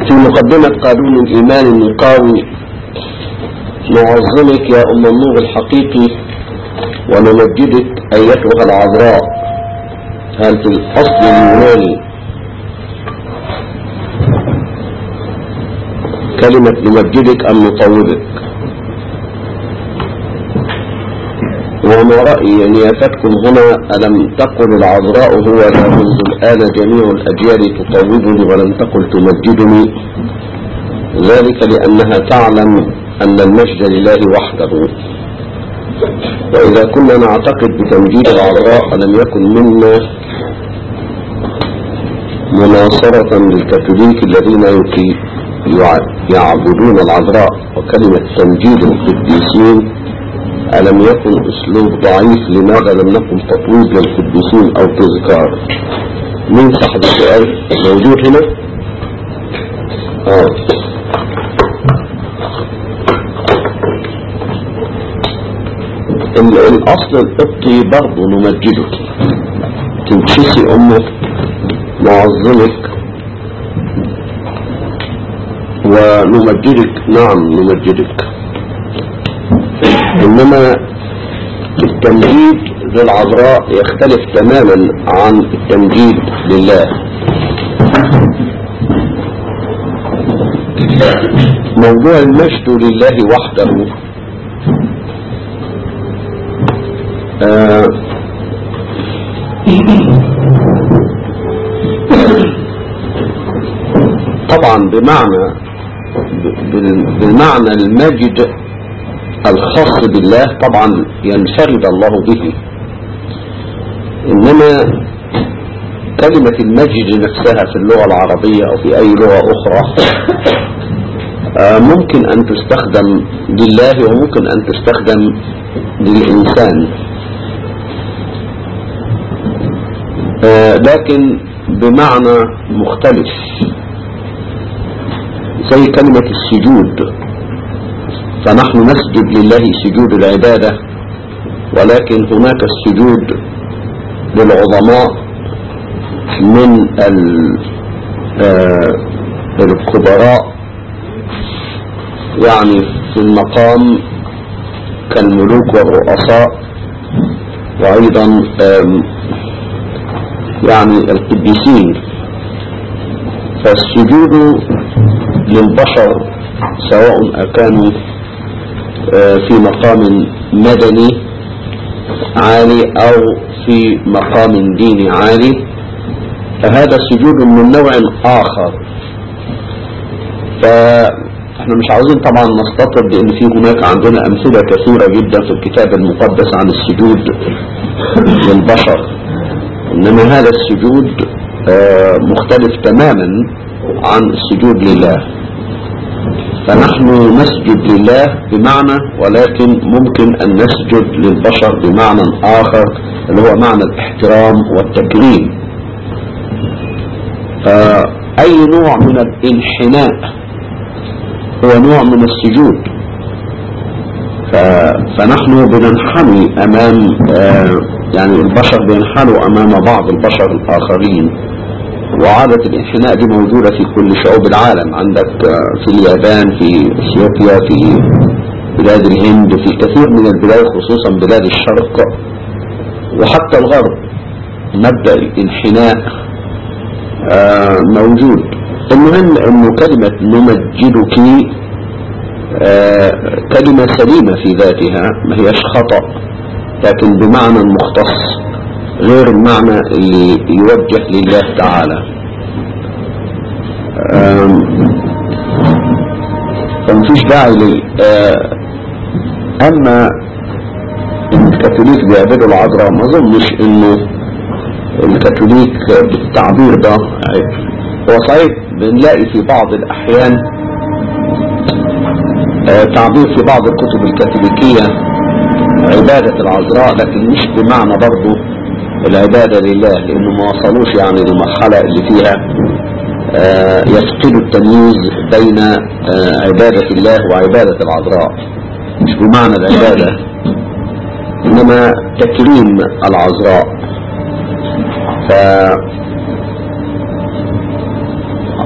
في مقدمة قانون الإيمان النقاوي نعظمك يا أم النور الحقيقي ونمجدك أيتها العذراء هل في الأصل اليوناني كلمة نمجدك أم نطوبك وما رأيي نيافتكم هنا ألم تقل العذراء هو لا منذ الآن جميع الأجيال تطوبني ولم تقل تمجدني ذلك لأنها تعلم أن المجد لله وحده وإذا كنا نعتقد بتمجيد العذراء لم يكن منا مناصرة للكاثوليك الذين يعبدون العذراء وكلمة تمجيد القديسين ألم يكن أسلوب ضعيف لماذا لم نكن تطويب للقديسين أو تذكار مين صاحب السؤال موجود هنا آه. الأصل القبطي برضه نمجدك تنشسي أمك نعظمك ونمجدك نعم نمجدك إنما التمجيد للعذراء يختلف تماما عن التمجيد لله موضوع المجد لله وحده آه طبعا بمعنى بالمعنى المجد الخاص بالله طبعا ينفرد الله به إنما كلمة المجد نفسها في اللغة العربية أو في أي لغة أخرى ممكن أن تستخدم لله وممكن أن تستخدم للإنسان لكن بمعنى مختلف زي كلمة السجود فنحن نسجد لله سجود العبادة ولكن هناك السجود للعظماء من الكبراء يعني في المقام كالملوك والرؤساء وأيضا يعني القديسين فالسجود للبشر سواء أكانوا في مقام مدني عالي أو في مقام ديني عالي فهذا سجود من نوع آخر فاحنا مش عاوزين طبعا نستطرد لأن في هناك عندنا أمثلة كثيرة جدا في الكتاب المقدس عن السجود للبشر إنما هذا السجود مختلف تماما عن السجود لله فنحن نسجد لله بمعنى ولكن ممكن أن نسجد للبشر بمعنى آخر اللي هو معنى الاحترام والتكريم أي نوع من الانحناء هو نوع من السجود فنحن بننحني أمام يعني البشر بينحنوا أمام بعض البشر الآخرين وعادة الانحناء دي موجودة في كل شعوب العالم عندك في اليابان في اثيوبيا في بلاد الهند في كثير من البلاد خصوصا بلاد الشرق وحتى الغرب مبدأ الانحناء موجود المهم انه كلمة نمجدك كلمة سليمة في ذاتها ما هيش خطأ لكن بمعنى مختص غير المعنى اللي يوجه لله تعالى فمفيش داعي لي اما الكاثوليك بيعبدوا العذراء ما اظنش انه الكاثوليك بالتعبير ده هو صحيح بنلاقي في بعض الاحيان تعبير في بعض الكتب الكاثوليكية عبادة العذراء لكن مش بمعنى برضه العبادة لله لأنه ما وصلوش يعني للمرحلة اللي فيها يفقدوا التمييز بين عبادة الله وعبادة العذراء مش بمعنى العبادة إنما تكريم العذراء ف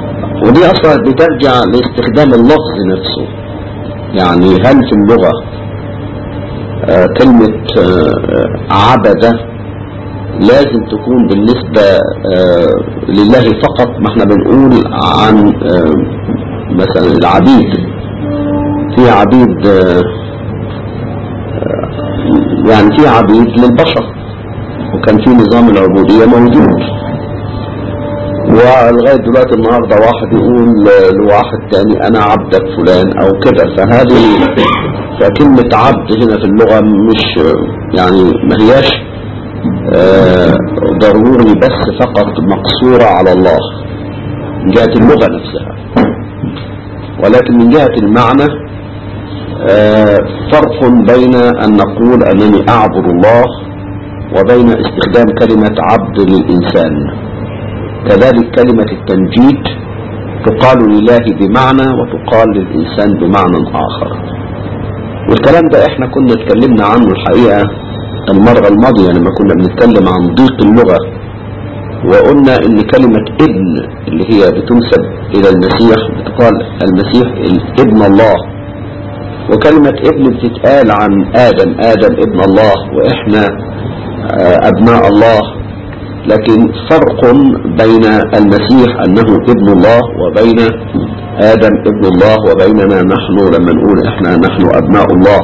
ودي اصلا بترجع لاستخدام اللفظ نفسه يعني هل في اللغة آه، كلمة آه، عبدة لازم تكون بالنسبة آه، لله فقط ما احنا بنقول عن آه، مثلا العبيد في عبيد آه، آه، يعني في عبيد للبشر وكان في نظام العبودية موجود ولغاية دلوقتي النهاردة واحد يقول لواحد تاني أنا عبدك فلان أو كده فهذه فكلمة عبد هنا في اللغة مش يعني ما هياش آه، ضروري بس فقط مقصورة على الله من جهة اللغة نفسها ولكن من جهة المعنى آه، فرق بين أن نقول أنني أعبد الله وبين استخدام كلمة عبد للإنسان كذلك كلمة التمجيد تقال لله بمعنى وتقال للإنسان بمعنى آخر والكلام ده احنا كنا اتكلمنا عنه الحقيقة المرة الماضية لما كنا بنتكلم عن ضيق اللغة وقلنا ان كلمة ابن اللي هي بتنسب الى المسيح بتقال المسيح ابن الله وكلمة ابن بتتقال عن آدم آدم ابن الله وإحنا آه، أبناء الله لكن فرق بين المسيح أنه ابن الله وبين آدم ابن الله وبيننا نحن لما نقول إحنا نحن أبناء الله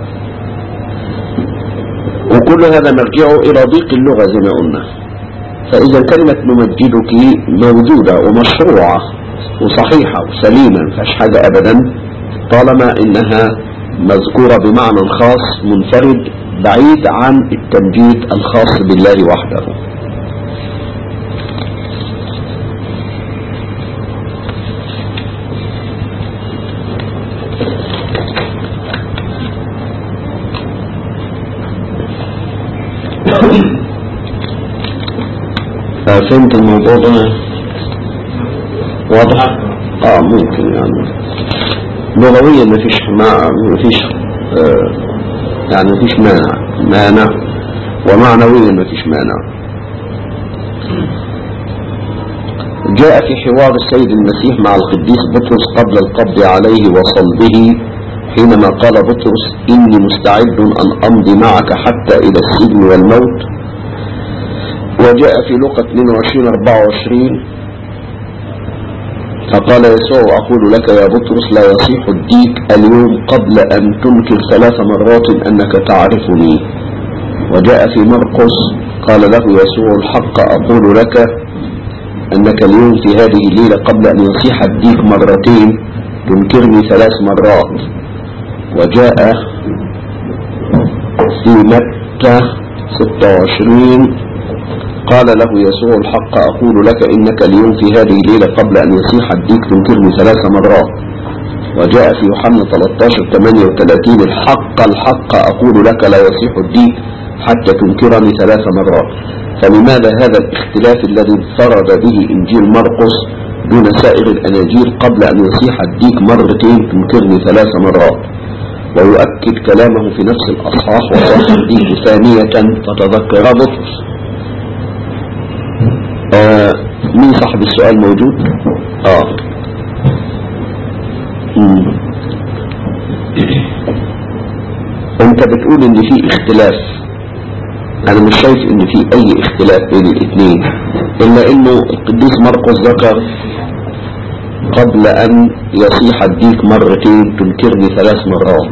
وكل هذا نرجعه إلى ضيق اللغة زي ما قلنا فإذا كلمة نمجدك موجودة ومشروعة وصحيحة وسليمة ما فيهاش حاجة أبدا طالما إنها مذكورة بمعنى خاص منفرد بعيد عن التمجيد الخاص بالله وحده فهمت الموضوع ده واضح اه ممكن يعني لغويا ما فيش ما فيش آه يعني ما فيش مانع مانع ومعنويا ما فيش مانع جاء في حوار السيد المسيح مع القديس بطرس قبل القبض عليه وصلبه حينما قال بطرس إني مستعد أن أمضي معك حتى إلى السجن والموت وجاء في لقى 22 24 فقال يسوع أقول لك يا بطرس لا يصيح الديك اليوم قبل أن تنكر ثلاث مرات أنك تعرفني وجاء في مرقس قال له يسوع الحق أقول لك أنك اليوم في هذه الليلة قبل أن يصيح الديك مرتين تنكرني ثلاث مرات وجاء في متى 26 قال له يسوع الحق أقول لك إنك اليوم في هذه الليلة قبل أن يصيح الديك تنكرني ثلاث مرات وجاء في يوحنا 13 38 الحق الحق أقول لك لا يصيح الديك حتى تنكرني ثلاث مرات فلماذا هذا الاختلاف الذي انفرد به إنجيل مرقس دون سائر الأناجيل قبل أن يصيح الديك مرتين تنكرني ثلاث مرات ويؤكد كلامه في نفس الأصحاح وصاح الديك ثانية فتذكر بطرس آه مين صاحب السؤال موجود اه مم. انت بتقول ان في اختلاف انا مش شايف ان في اي اختلاف بين الاثنين الا انه القديس مرقس ذكر قبل ان يصيح الديك مرتين تنكرني ثلاث مرات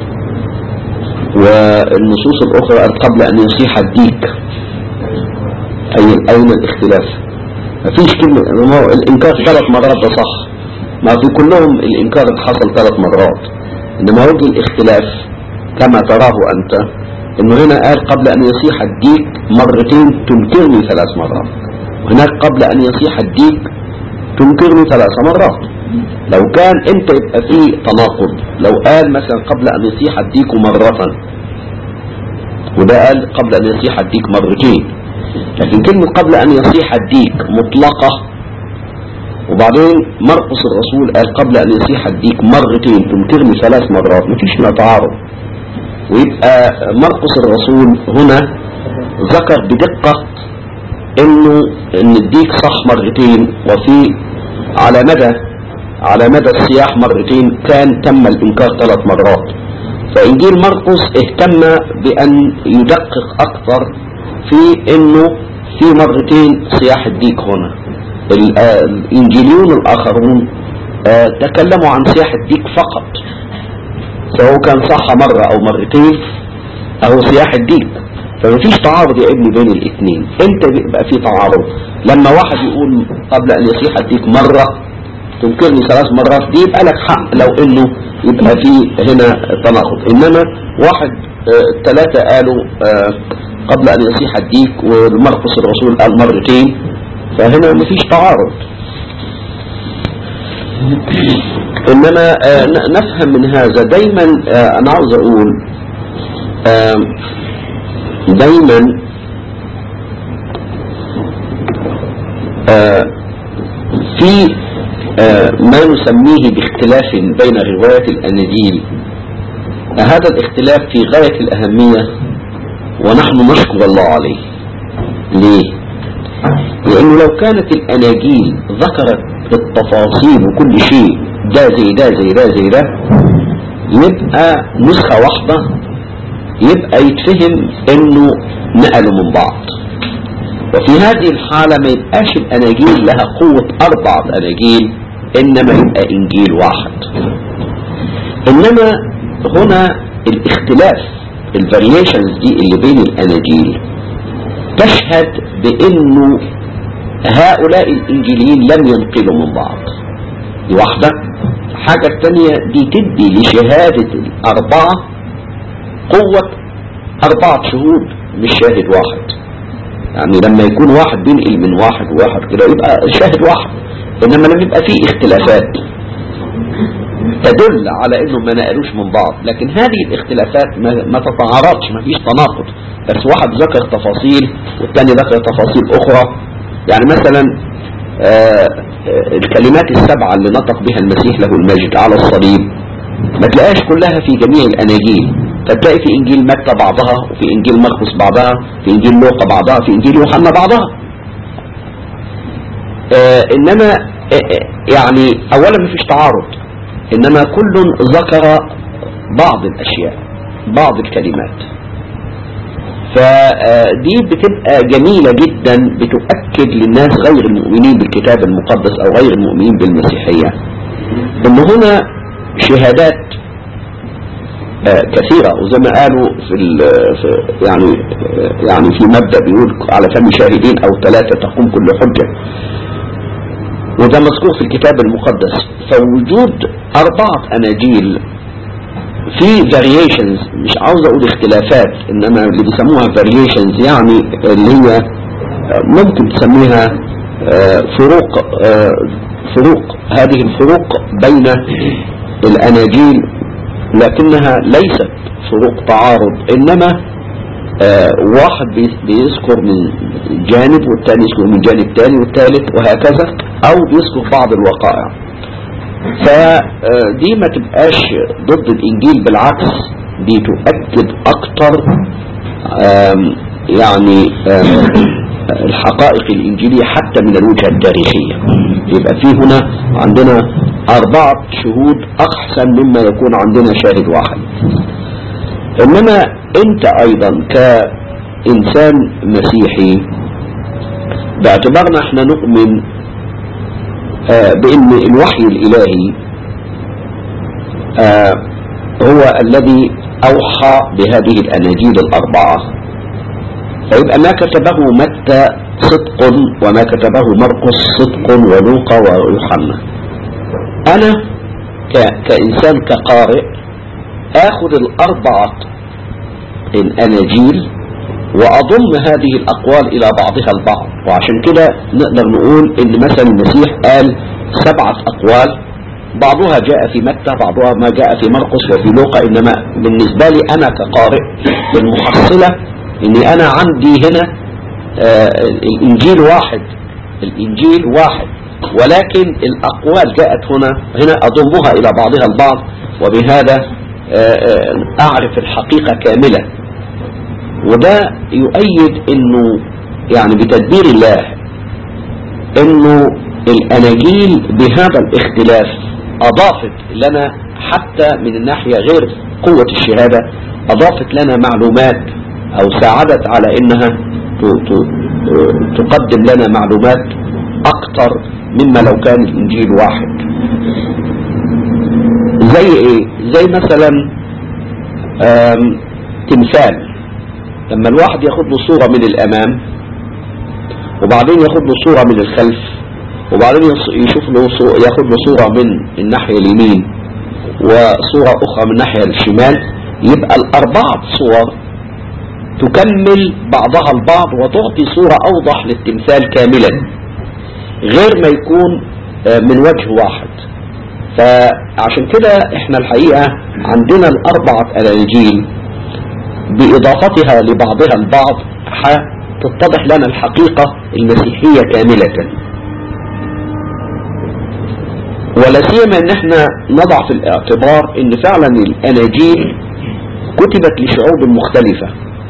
والنصوص الاخرى قالت قبل ان يصيح الديك أي أين الاختلاف مفيش كلمة ما هو الإنكار ثلاث مرات ده صح ما في كلهم الإنكار حصل ثلاث مرات إنما وجه الاختلاف كما تراه أنت إنه هنا قال قبل أن يصيح الديك مرتين تنكرني ثلاث مرات وهناك قبل أن يصيح الديك تنكرني ثلاث مرات لو كان أنت يبقى فيه تناقض لو قال مثلا قبل أن يصيح الديك مرة وده قال قبل أن يصيح الديك مرتين لكن كلمة قبل أن يصيح الديك مطلقة وبعدين مرقس الرسول قال قبل أن يصيح الديك مرتين تنكرني ثلاث مرات مفيش ما تعارض ويبقى مرقس الرسول هنا ذكر بدقة انه ان الديك صح مرتين وفي على مدى على مدى الصياح مرتين كان تم الإنكار ثلاث مرات فإنجيل مرقس اهتم بأن يدقق أكثر في أنه في مرتين صياح الديك هنا الإنجيليون الآخرون تكلموا عن صياح الديك فقط سواء كان صح مرة أو مرتين أو صياح الديك فما فيش تعارض يا ابني بين الاثنين انت بيبقى في تعارض لما واحد يقول قبل ان يصيح الديك مرة تنكرني ثلاث مرات دي يبقى لك حق لو انه يبقى في هنا تناقض انما واحد ثلاثة آه قالوا آه قبل ان يصيح الديك ومرقس الرسول قال مرتين فهنا مفيش تعارض انما آه نفهم من هذا دايما انا عاوز اقول دايما في ما نسميه باختلاف بين رواية الأناجيل هذا الاختلاف في غاية الأهمية ونحن نشكر الله عليه ليه؟ لأنه لو كانت الأناجيل ذكرت التفاصيل وكل شيء ده زي ده زي ده زي ده يبقى نسخة واحدة يبقى يتفهم انه نقلوا من بعض وفي هذه الحالة ما يبقاش الأناجيل لها قوة أربعة أناجيل إنما يبقى إنجيل واحد إنما هنا الاختلاف الفاريشنز دي اللي بين الأناجيل تشهد بأنه هؤلاء الإنجيليين لم ينقلوا من بعض دي واحدة حاجة الثانية دي تدي لشهادة الأربعة قوة أربعة شهود مش شاهد واحد يعني لما يكون واحد بينقل من واحد وواحد كده يبقى شاهد واحد انما لما يبقى فيه اختلافات تدل على انه ما نقلوش من بعض لكن هذه الاختلافات ما, ما تتعارضش ما فيش تناقض بس واحد ذكر تفاصيل والتاني ذكر تفاصيل اخرى يعني مثلا آه الكلمات السبعة اللي نطق بها المسيح له المجد على الصليب ما تلاقيش كلها في جميع الاناجيل فتلاقي في انجيل متى بعضها وفي انجيل مرقس بعضها في انجيل لوقا بعضها في انجيل يوحنا بعضها آه انما آه يعني اولا ما فيش تعارض انما كل ذكر بعض الاشياء بعض الكلمات فدي بتبقى جميلة جدا بتؤكد للناس غير المؤمنين بالكتاب المقدس او غير المؤمنين بالمسيحية ان هنا شهادات آه كثيرة وزي ما قالوا في, في يعني يعني في مبدأ بيقول على فم شاهدين او ثلاثة تقوم كل حجة وده مذكور في الكتاب المقدس فوجود أربعة أناجيل في variations مش عاوز أقول اختلافات إنما اللي بيسموها variations يعني اللي هي ممكن تسميها فروق فروق هذه الفروق بين الأناجيل لكنها ليست فروق تعارض إنما واحد بيذكر من جانب والثاني يذكر من جانب ثاني والثالث وهكذا او بيذكر بعض الوقائع فدي ما تبقاش ضد الانجيل بالعكس دي تؤكد اكتر يعني الحقائق الانجيلية حتى من الوجهة التاريخية يبقى في هنا عندنا اربعة شهود احسن مما يكون عندنا شاهد واحد انما انت ايضا كانسان مسيحي باعتبارنا احنا نؤمن آه بان الوحي الالهي آه هو الذي اوحى بهذه الاناجيل الاربعة فيبقى ما كتبه متى صدق وما كتبه مرقس صدق ولوقا ويوحنا انا كانسان كقارئ اخذ الاربعة الاناجيل واضم هذه الاقوال الى بعضها البعض وعشان كده نقدر نقول ان مثلا المسيح قال سبعة اقوال بعضها جاء في متى بعضها ما جاء في مرقس وفي لوقا انما بالنسبة لي انا كقارئ المحصلة اني انا عندي هنا آه الانجيل واحد الانجيل واحد ولكن الاقوال جاءت هنا هنا اضمها الى بعضها البعض وبهذا اعرف الحقيقة كاملة وده يؤيد انه يعني بتدبير الله انه الأناجيل بهذا الاختلاف أضافت لنا حتى من الناحية غير قوة الشهادة أضافت لنا معلومات أو ساعدت على إنها تقدم لنا معلومات أكثر مما لو كان الإنجيل واحد زي إيه؟ زي مثلا تمثال لما الواحد ياخد له صورة من الأمام وبعدين ياخد له صورة من الخلف وبعدين يشوف له ياخد له صورة من الناحية اليمين وصورة أخرى من الناحية الشمال يبقى الأربعة صور تكمل بعضها البعض وتعطي صورة أوضح للتمثال كاملا غير ما يكون من وجه واحد فعشان كده احنا الحقيقة عندنا الأربعة أناجيل بإضافتها لبعضها البعض تتضح لنا الحقيقة المسيحية كاملة ولا سيما ان احنا نضع في الاعتبار ان فعلا الاناجيل كتبت لشعوب مختلفة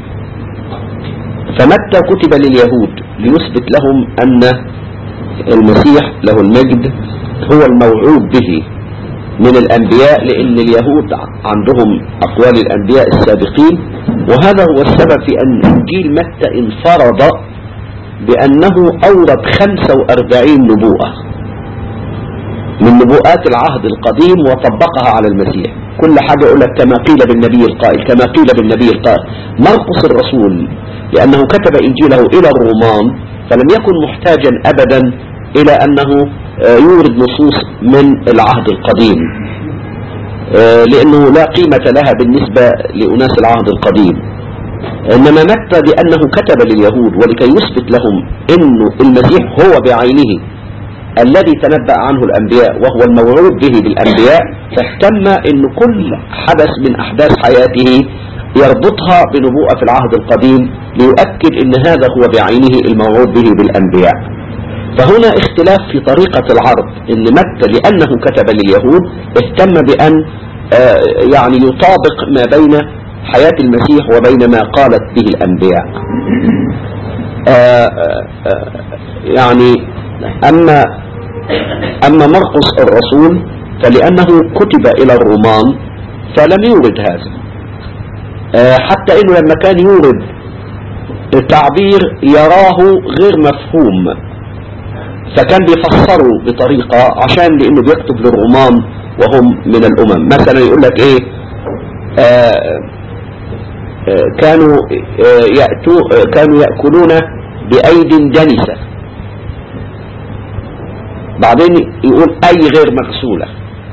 فمتى كتب لليهود ليثبت لهم ان المسيح له المجد هو الموعود به من الانبياء لان اليهود عندهم اقوال الانبياء السابقين وهذا هو السبب في ان انجيل متى انفرد بانه اورد 45 نبوءة من نبوءات العهد القديم وطبقها على المسيح كل حاجة يقول لك كما قيل بالنبي القائل كما قيل بالنبي القائل مرقس الرسول لأنه كتب إنجيله إلى الرومان فلم يكن محتاجا أبدا إلى أنه يورد نصوص من العهد القديم لأنه لا قيمة لها بالنسبة لأناس العهد القديم إنما متى بأنه كتب لليهود ولكي يثبت لهم أنه المسيح هو بعينه الذي تنبأ عنه الأنبياء وهو الموعود به بالأنبياء فاهتم أن كل حدث من أحداث حياته يربطها بنبوءة في العهد القديم ليؤكد أن هذا هو بعينه الموعود به بالأنبياء فهنا اختلاف في طريقة العرض أن متى لأنه كتب لليهود اهتم بأن يعني يطابق ما بين حياة المسيح وبين ما قالت به الأنبياء يعني أما أما مرقس الرسول فلأنه كتب إلى الرومان فلم يورد هذا حتى إنه لما كان يورد تعبير يراه غير مفهوم فكان بيفسره بطريقة عشان لأنه بيكتب للرومان وهم من الأمم مثلا يقول لك إيه آآ آآ كانوا يأتوا كانوا يأكلون بأيد دنسة بعدين يقول أي غير مغسولة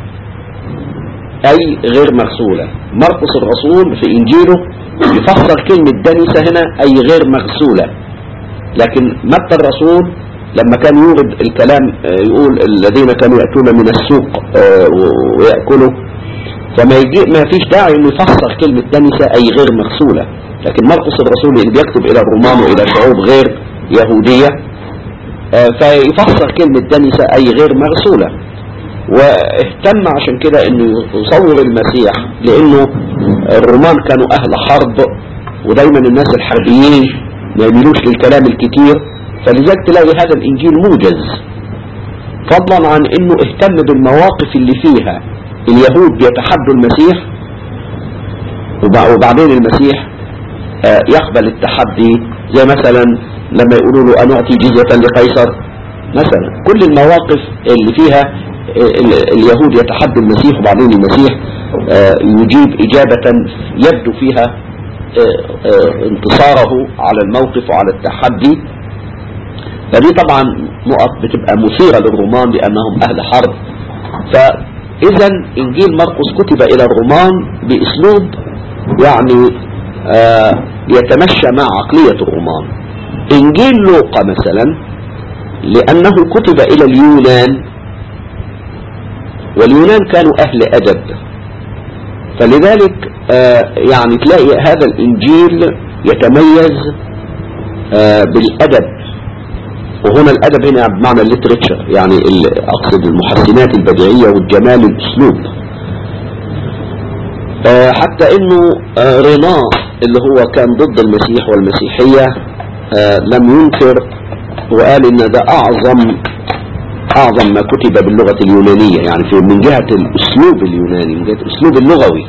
أي غير مغسولة مرقس الرسول في إنجيله يفسر كلمة دنسة هنا أي غير مغسولة لكن متى الرسول لما كان يورد الكلام يقول الذين كانوا يأتون من السوق ويأكلوا فما يجي ما فيش داعي انه يفسر كلمة دنسة اي غير مغسولة لكن مرقس الرسول اللي بيكتب الى الرومان والى شعوب غير يهودية فيفسر كلمة دنسة اي غير مغسولة واهتم عشان كده انه يصور المسيح لانه الرومان كانوا اهل حرب ودايما الناس الحربيين ما يميلوش للكلام الكتير فلذلك تلاقي هذا الانجيل موجز فضلا عن انه اهتم بالمواقف اللي فيها اليهود بيتحدوا المسيح وبعدين المسيح يقبل التحدي زي مثلا لما يقولوا له أن أعطي جزية لقيصر مثلا كل المواقف اللي فيها اليهود يتحدوا المسيح وبعدين المسيح يجيب إجابة يبدو فيها انتصاره على الموقف وعلى التحدي فدي طبعا نقط بتبقى مثيرة للرومان لأنهم أهل حرب فإذا إنجيل مرقس كتب إلى الرومان بأسلوب يعني آه يتمشى مع عقلية الرومان إنجيل لوقا مثلا لأنه كتب إلى اليونان واليونان كانوا أهل أدب فلذلك آه يعني تلاقي هذا الإنجيل يتميز آه بالأدب وهنا الأدب هنا بمعنى الليتريتشر يعني أقصد المحسنات البديعية والجمال الأسلوب آه حتى انه آه رينا اللي هو كان ضد المسيح والمسيحية آه لم ينكر وقال ان ده اعظم أعظم ما كتب باللغة اليونانية يعني في من جهة الأسلوب اليوناني من جهة الأسلوب اللغوي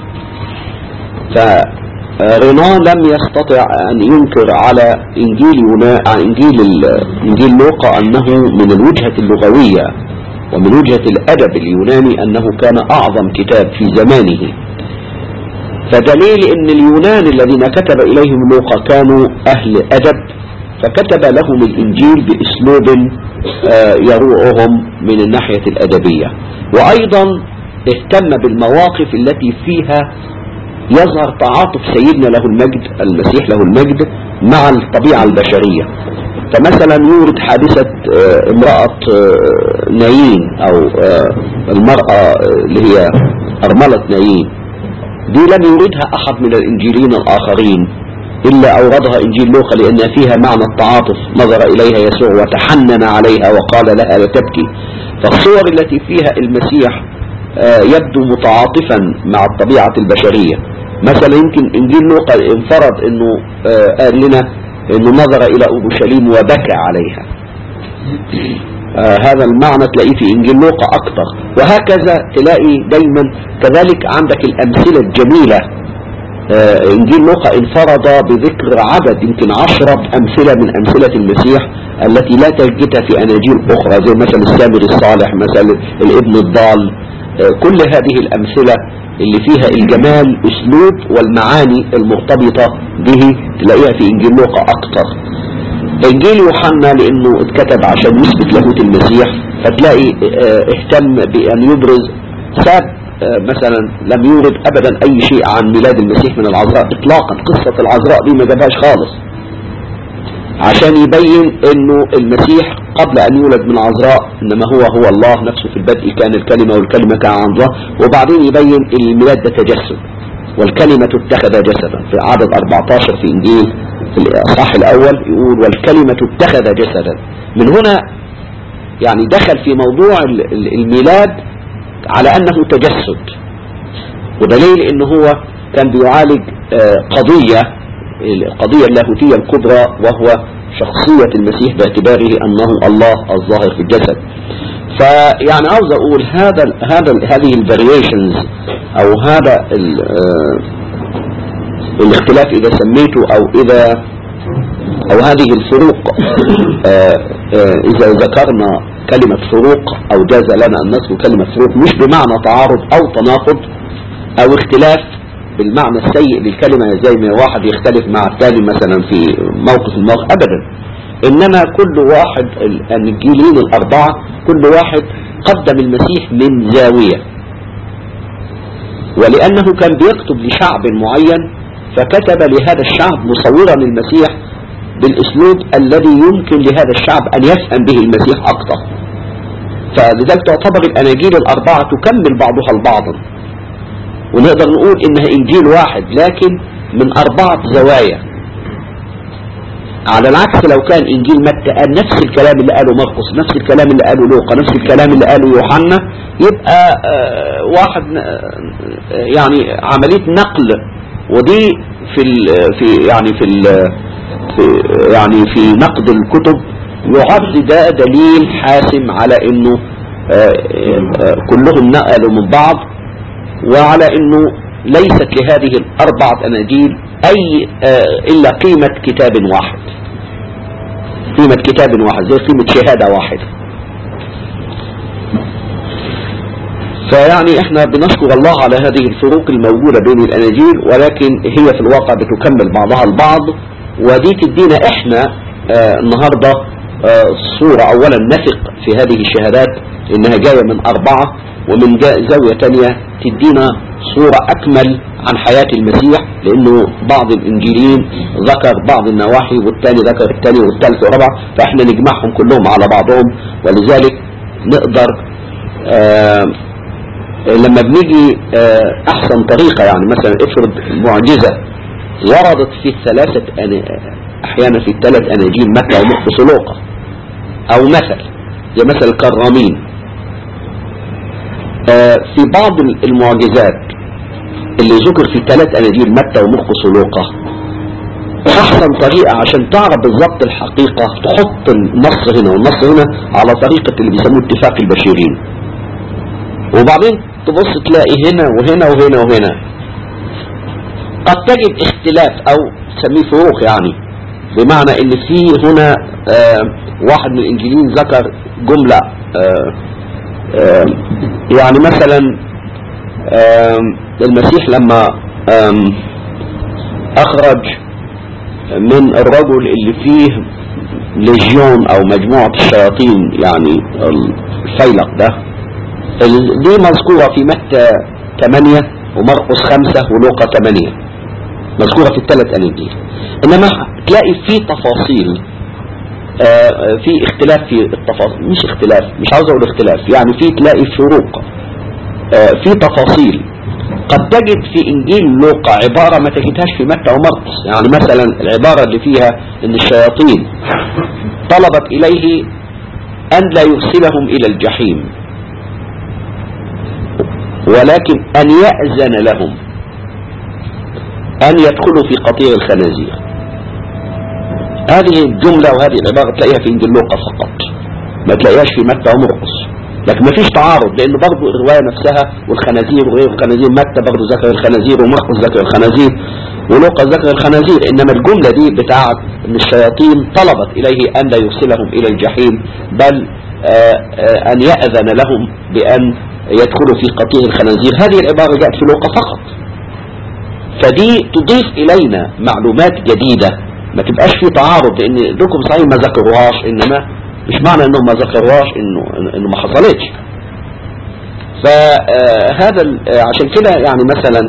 فرينان لم يستطع أن ينكر على إنجيل يونا إنجيل إنجيل لوقا أنه من الوجهة اللغوية ومن وجهة الأدب اليوناني أنه كان أعظم كتاب في زمانه فدليل أن اليونان الذين كتب إليهم لوقا كانوا أهل أدب فكتب لهم الإنجيل بأسلوب يروعهم من الناحية الأدبية وأيضا اهتم بالمواقف التي فيها يظهر تعاطف سيدنا له المجد المسيح له المجد مع الطبيعة البشرية فمثلا يورد حادثة امرأة نايين او المرأة اللي هي ارملة نايين دي لم يوردها احد من الانجيلين الاخرين الا اوردها انجيل لوقا لان فيها معنى التعاطف نظر اليها يسوع وتحنن عليها وقال لها لا تبكي فالصور التي فيها المسيح يبدو متعاطفا مع الطبيعة البشرية مثلا يمكن انجيل لوقا انفرد انه قال لنا انه نظر الى اورشليم وبكى عليها آه هذا المعنى تلاقيه في انجيل لوقا اكتر وهكذا تلاقي دايما كذلك عندك الامثلة الجميلة آه انجيل لوقا انفرد بذكر عدد يمكن عشرة امثلة من امثلة المسيح التي لا تجدها في اناجيل اخرى زي مثلا السامر الصالح مثلا الابن الضال آه كل هذه الامثلة اللي فيها الجمال اسلوب والمعاني المرتبطة به تلاقيها في انجيل لوقا اكتر انجيل يوحنا لانه اتكتب عشان يثبت لاهوت المسيح فتلاقي اه اهتم بان يبرز ساب اه مثلا لم يورد ابدا اي شيء عن ميلاد المسيح من العذراء اطلاقا قصة العذراء دي ما جابهاش خالص عشان يبين انه المسيح قبل ان يولد من العذراء انما هو هو الله نفسه في البدء كان الكلمة والكلمة كان عن الله وبعدين يبين الميلاد ده تجسد والكلمة اتخذ جسدا في عدد 14 في انجيل في الاصحاح الاول يقول والكلمة اتخذ جسدا من هنا يعني دخل في موضوع الميلاد على انه تجسد ودليل ان هو كان بيعالج قضية القضية اللاهوتية الكبرى وهو شخصية المسيح باعتباره انه الله الظاهر في الجسد فيعني عاوز اقول هذا ال هذا ال هذه الفاريشنز او هذا ال الاختلاف اذا سميته او اذا او هذه الفروق آآ آآ اذا ذكرنا كلمة فروق او جاز لنا ان نذكر كلمة فروق مش بمعنى تعارض او تناقض او اختلاف بالمعنى السيء للكلمة زي ما واحد يختلف مع الثاني مثلا في موقف الموقف ابدا انما كل واحد الانجيلين الاربعة كل واحد قدم المسيح من زاوية ولانه كان بيكتب لشعب معين فكتب لهذا الشعب مصورا المسيح بالاسلوب الذي يمكن لهذا الشعب ان يفهم به المسيح اكثر فلذلك تعتبر الاناجيل الاربعة تكمل بعضها البعض ونقدر نقول انها انجيل واحد لكن من اربعة زوايا على العكس لو كان انجيل متى قال نفس الكلام اللي قاله مرقس نفس الكلام اللي قاله لوقا نفس الكلام اللي قاله يوحنا يبقى آه واحد آه يعني عملية نقل ودي في ال في يعني في ال في يعني في نقد الكتب يعد ده دليل حاسم على انه آه كلهم نقلوا من بعض وعلى انه ليست لهذه الاربعة اناجيل اي الا قيمة كتاب واحد قيمة كتاب واحد زي قيمة شهادة واحدة فيعني احنا بنشكر الله على هذه الفروق الموجودة بين الاناجيل ولكن هي في الواقع بتكمل بعضها البعض ودي تدينا احنا اه النهاردة اه صورة اولا نثق في هذه الشهادات انها جاية من اربعة ومن زاوية تانية تدينا صورة اكمل عن حياة المسيح لانه بعض الانجيليين ذكر بعض النواحي والتاني ذكر التاني والثالث والرابع فاحنا نجمعهم كلهم على بعضهم ولذلك نقدر آه لما بنيجي آه احسن طريقة يعني مثلا افرض معجزة وردت في الثلاثة احيانا في الثلاث اناجيل مكة ومخص لوقا او مثل زي مثل الكرامين آه في بعض المعجزات اللي ذكر في ثلاث اناجيل متى ومرقس ولوقا احسن طريقة عشان تعرف بالظبط الحقيقة تحط النص هنا والنص هنا على طريقة اللي بيسموه اتفاق البشيرين وبعدين تبص تلاقي هنا وهنا وهنا وهنا قد تجد اختلاف او تسميه فروق يعني بمعنى ان في هنا آه واحد من الانجيليين ذكر جملة آه آه يعني مثلا المسيح لما اخرج من الرجل اللي فيه ليجيون او مجموعة الشياطين يعني الفيلق ده دي مذكورة في متى 8 ومرقس 5 ولوقا 8 مذكورة في الثلاث اناجيل انما تلاقي في تفاصيل في اختلاف في التفاصيل مش اختلاف مش عاوز اقول اختلاف يعني في تلاقي فروق في تفاصيل قد تجد في انجيل لوقا عبارة ما تجدهاش في متى ومرقس يعني مثلا العبارة اللي فيها ان الشياطين طلبت اليه ان لا يرسلهم الى الجحيم ولكن ان يأذن لهم ان يدخلوا في قطيع الخنازير هذه الجملة وهذه العبارة تلاقيها في انجيل لوقا فقط ما تلاقيهاش في متى ومرقس لكن ما فيش تعارض لان برضه الرواية نفسها والخنازير وغير الخنازير متى برضه ذكر الخنازير ومرقس ذكر الخنازير ولوقا ذكر الخنازير انما الجملة دي بتاعت ان الشياطين طلبت اليه ان لا يرسلهم الى الجحيم بل آآ آآ ان يأذن لهم بان يدخلوا في قطيع الخنازير هذه العبارة جاءت في لوقا فقط فدي تضيف الينا معلومات جديدة ما تبقاش في تعارض لان لكم صحيح ما ذكروهاش انما مش معنى انهم ما ذكروهاش انه انه ما حصلتش فهذا عشان كده يعني مثلا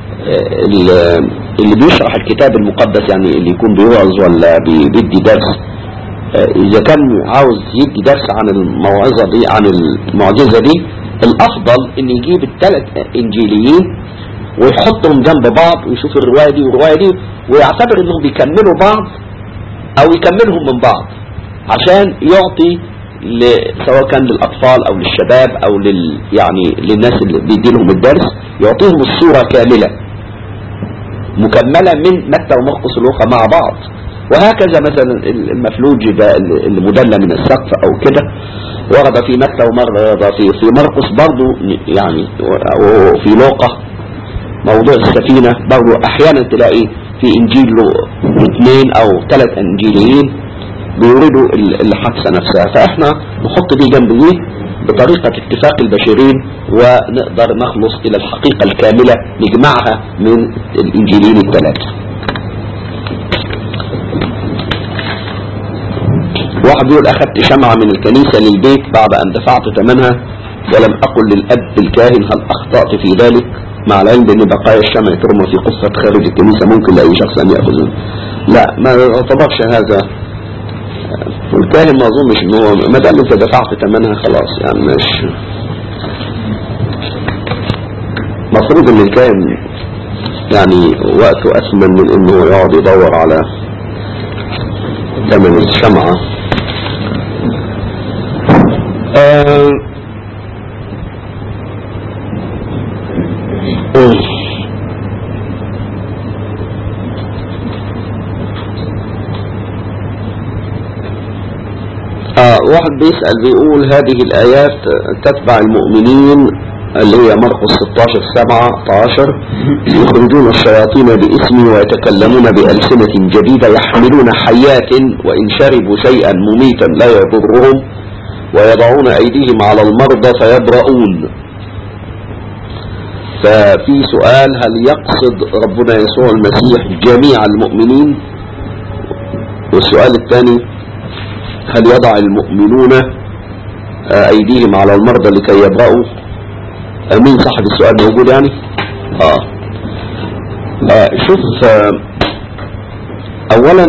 اللي بيشرح الكتاب المقدس يعني اللي يكون بيوعظ ولا بيدي درس اذا كان عاوز يدي درس عن الموعظة دي عن المعجزة دي الافضل ان يجيب الثلاث انجيليين ويحطهم جنب بعض ويشوف الرواية دي والرواية دي ويعتبر انهم بيكملوا بعض او يكملهم من بعض عشان يعطي سواء كان للاطفال او للشباب او لل يعني للناس اللي بيدي لهم الدرس يعطيهم الصورة كاملة مكملة من متى ومرقس ولوقا مع بعض وهكذا مثلا المفلوج ده اللي مدلى من السقف او كده ورد في متى ومرد في في مرقس برضه يعني وفي لوقا موضوع السفينة برضه احيانا تلاقي في انجيل اثنين او ثلاث انجيليين بيوردوا الحادثة نفسها فاحنا نحط دي جنب دي بطريقة اتفاق البشرين ونقدر نخلص الى الحقيقة الكاملة نجمعها من الانجيلين الثلاثة واحد يقول اخذت شمعة من الكنيسة للبيت بعد ان دفعت ثمنها ولم اقل للاب الكاهن هل اخطأت في ذلك مع العلم بان بقايا الشمع ترمى في قصة خارج الكنيسة ممكن لاي شخص ان يأخذه لا ما يعتبرش هذا والكاهن ما اظنش ان هو ما دام انت دفعت ثمنها خلاص يعني مش مفروض ان الكاهن يعني وقته اثمن من انه يقعد يدور على ثمن الشمعة آه آه واحد بيسأل بيقول هذه الآيات تتبع المؤمنين اللي هي مرقس 16 17 يخرجون الشياطين باسمي ويتكلمون بألسنة جديدة يحملون حيات وإن شربوا شيئا مميتا لا يضرهم ويضعون أيديهم على المرضى فيبرؤون ففي سؤال هل يقصد ربنا يسوع المسيح جميع المؤمنين والسؤال الثاني هل يضع المؤمنون أيديهم على المرضى لكي يبرؤوا مين صاحب السؤال موجود يعني آه. آه شوف آه اولا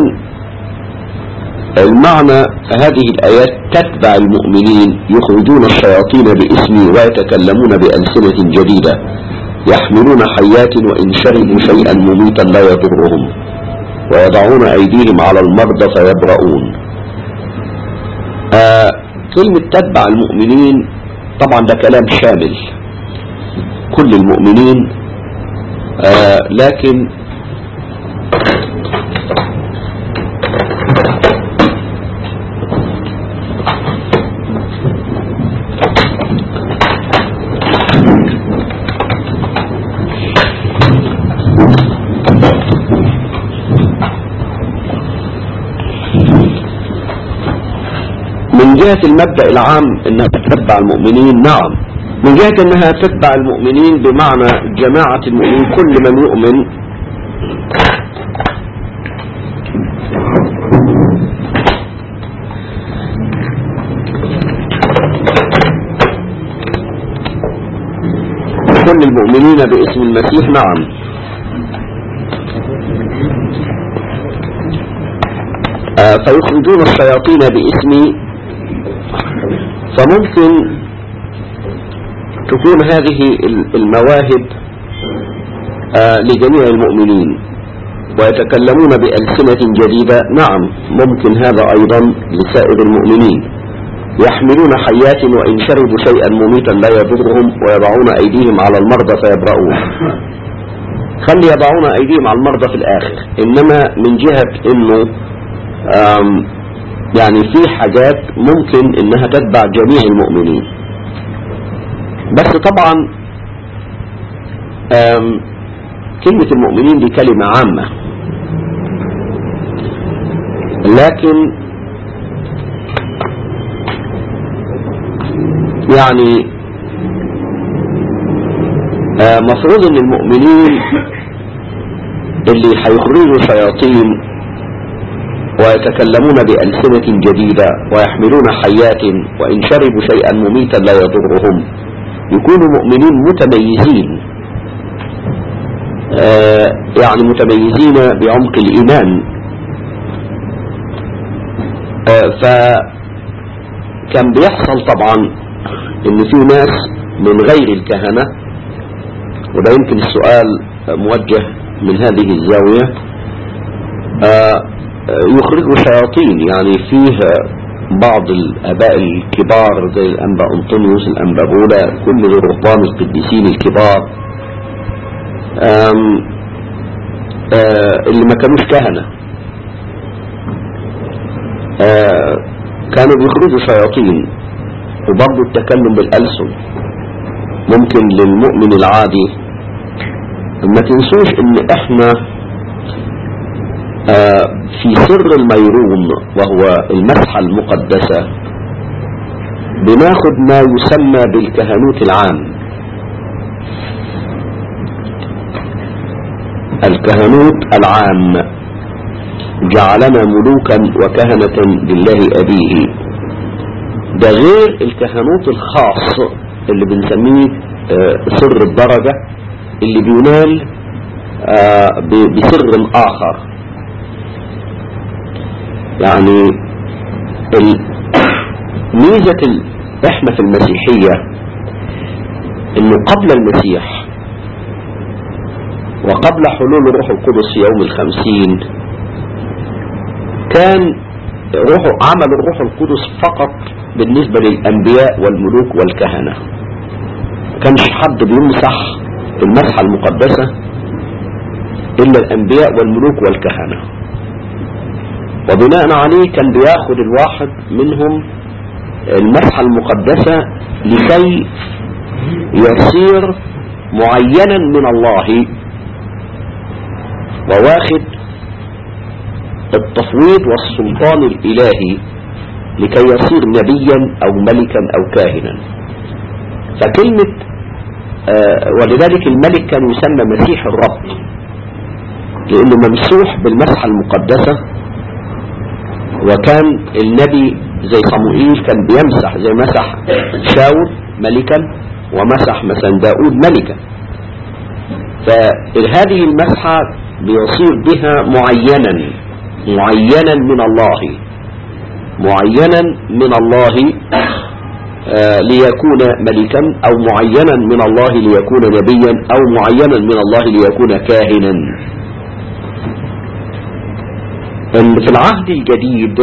المعنى هذه الايات تتبع المؤمنين يخرجون الشياطين باسمي ويتكلمون بألسنة جديدة يحملون حيات وان شربوا شيئا مميتا لا يضرهم ويضعون ايديهم على المرضى فيبرؤون آه كلمة تتبع المؤمنين طبعا ده كلام شامل كل المؤمنين آه لكن جهة المبدأ العام انها تتبع المؤمنين نعم من جهة انها تتبع المؤمنين بمعنى جماعة المؤمنين كل من يؤمن كل المؤمنين باسم المسيح نعم آه، فيخرجون الشياطين باسمي فممكن تكون هذه المواهب آه، لجميع المؤمنين ويتكلمون بألسنة جديدة نعم ممكن هذا أيضا لسائر المؤمنين يحملون حيات وإن شربوا شيئا مميتا لا يضرهم ويضعون أيديهم على المرضى فيبرؤون خلي يضعون أيديهم على المرضى في الآخر إنما من جهة إنه يعني في حاجات ممكن إنها تتبع جميع المؤمنين بس طبعا كلمة المؤمنين دي كلمة عامة لكن يعني مفروض ان المؤمنين اللي هيخرجوا شياطين ويتكلمون بألسنة جديدة ويحملون حيات وإن شربوا شيئا مميتا لا يضرهم يكونوا مؤمنين متميزين آه يعني متميزين بعمق الإيمان آه فكان بيحصل طبعا ان في ناس من غير الكهنة وده يمكن السؤال موجه من هذه الزاوية آه يخرجوا شياطين يعني فيه بعض الاباء الكبار زي الانبا انطونيوس الانبا بولا كل الرهبان القديسين الكبار آم آه اللي ما كانوش كهنة آه كانوا بيخرجوا شياطين وبرضه التكلم بالألسن ممكن للمؤمن العادي ما تنسوش ان احنا آه في سر الميرون وهو المسحة المقدسة بناخد ما يسمى بالكهنوت العام الكهنوت العام جعلنا ملوكا وكهنة لله أبيه ده غير الكهنوت الخاص اللي بنسميه آه سر الدرجة اللي بينال آه بسر آخر يعني ميزة احنا في المسيحية انه قبل المسيح وقبل حلول الروح القدس يوم الخمسين كان روح عمل الروح القدس فقط بالنسبة للأنبياء والملوك والكهنة كانش حد بيمسح المسحة المقدسة إلا الأنبياء والملوك والكهنة وبناء عليه كان بياخد الواحد منهم المسحة المقدسة لكي يصير معينا من الله وواخد التفويض والسلطان الإلهي لكي يصير نبيا أو ملكا أو كاهنا فكلمة آه ولذلك الملك كان يسمى مسيح الرب لأنه ممسوح بالمسحة المقدسة وكان النبي زي صموئيل كان بيمسح زي مسح شاول ملكا ومسح مثلا داود ملكا فهذه المسحة بيصير بها معينا معينا من الله معينا من الله آه ليكون ملكا او معينا من الله ليكون نبيا او معينا من الله ليكون كاهنا في العهد الجديد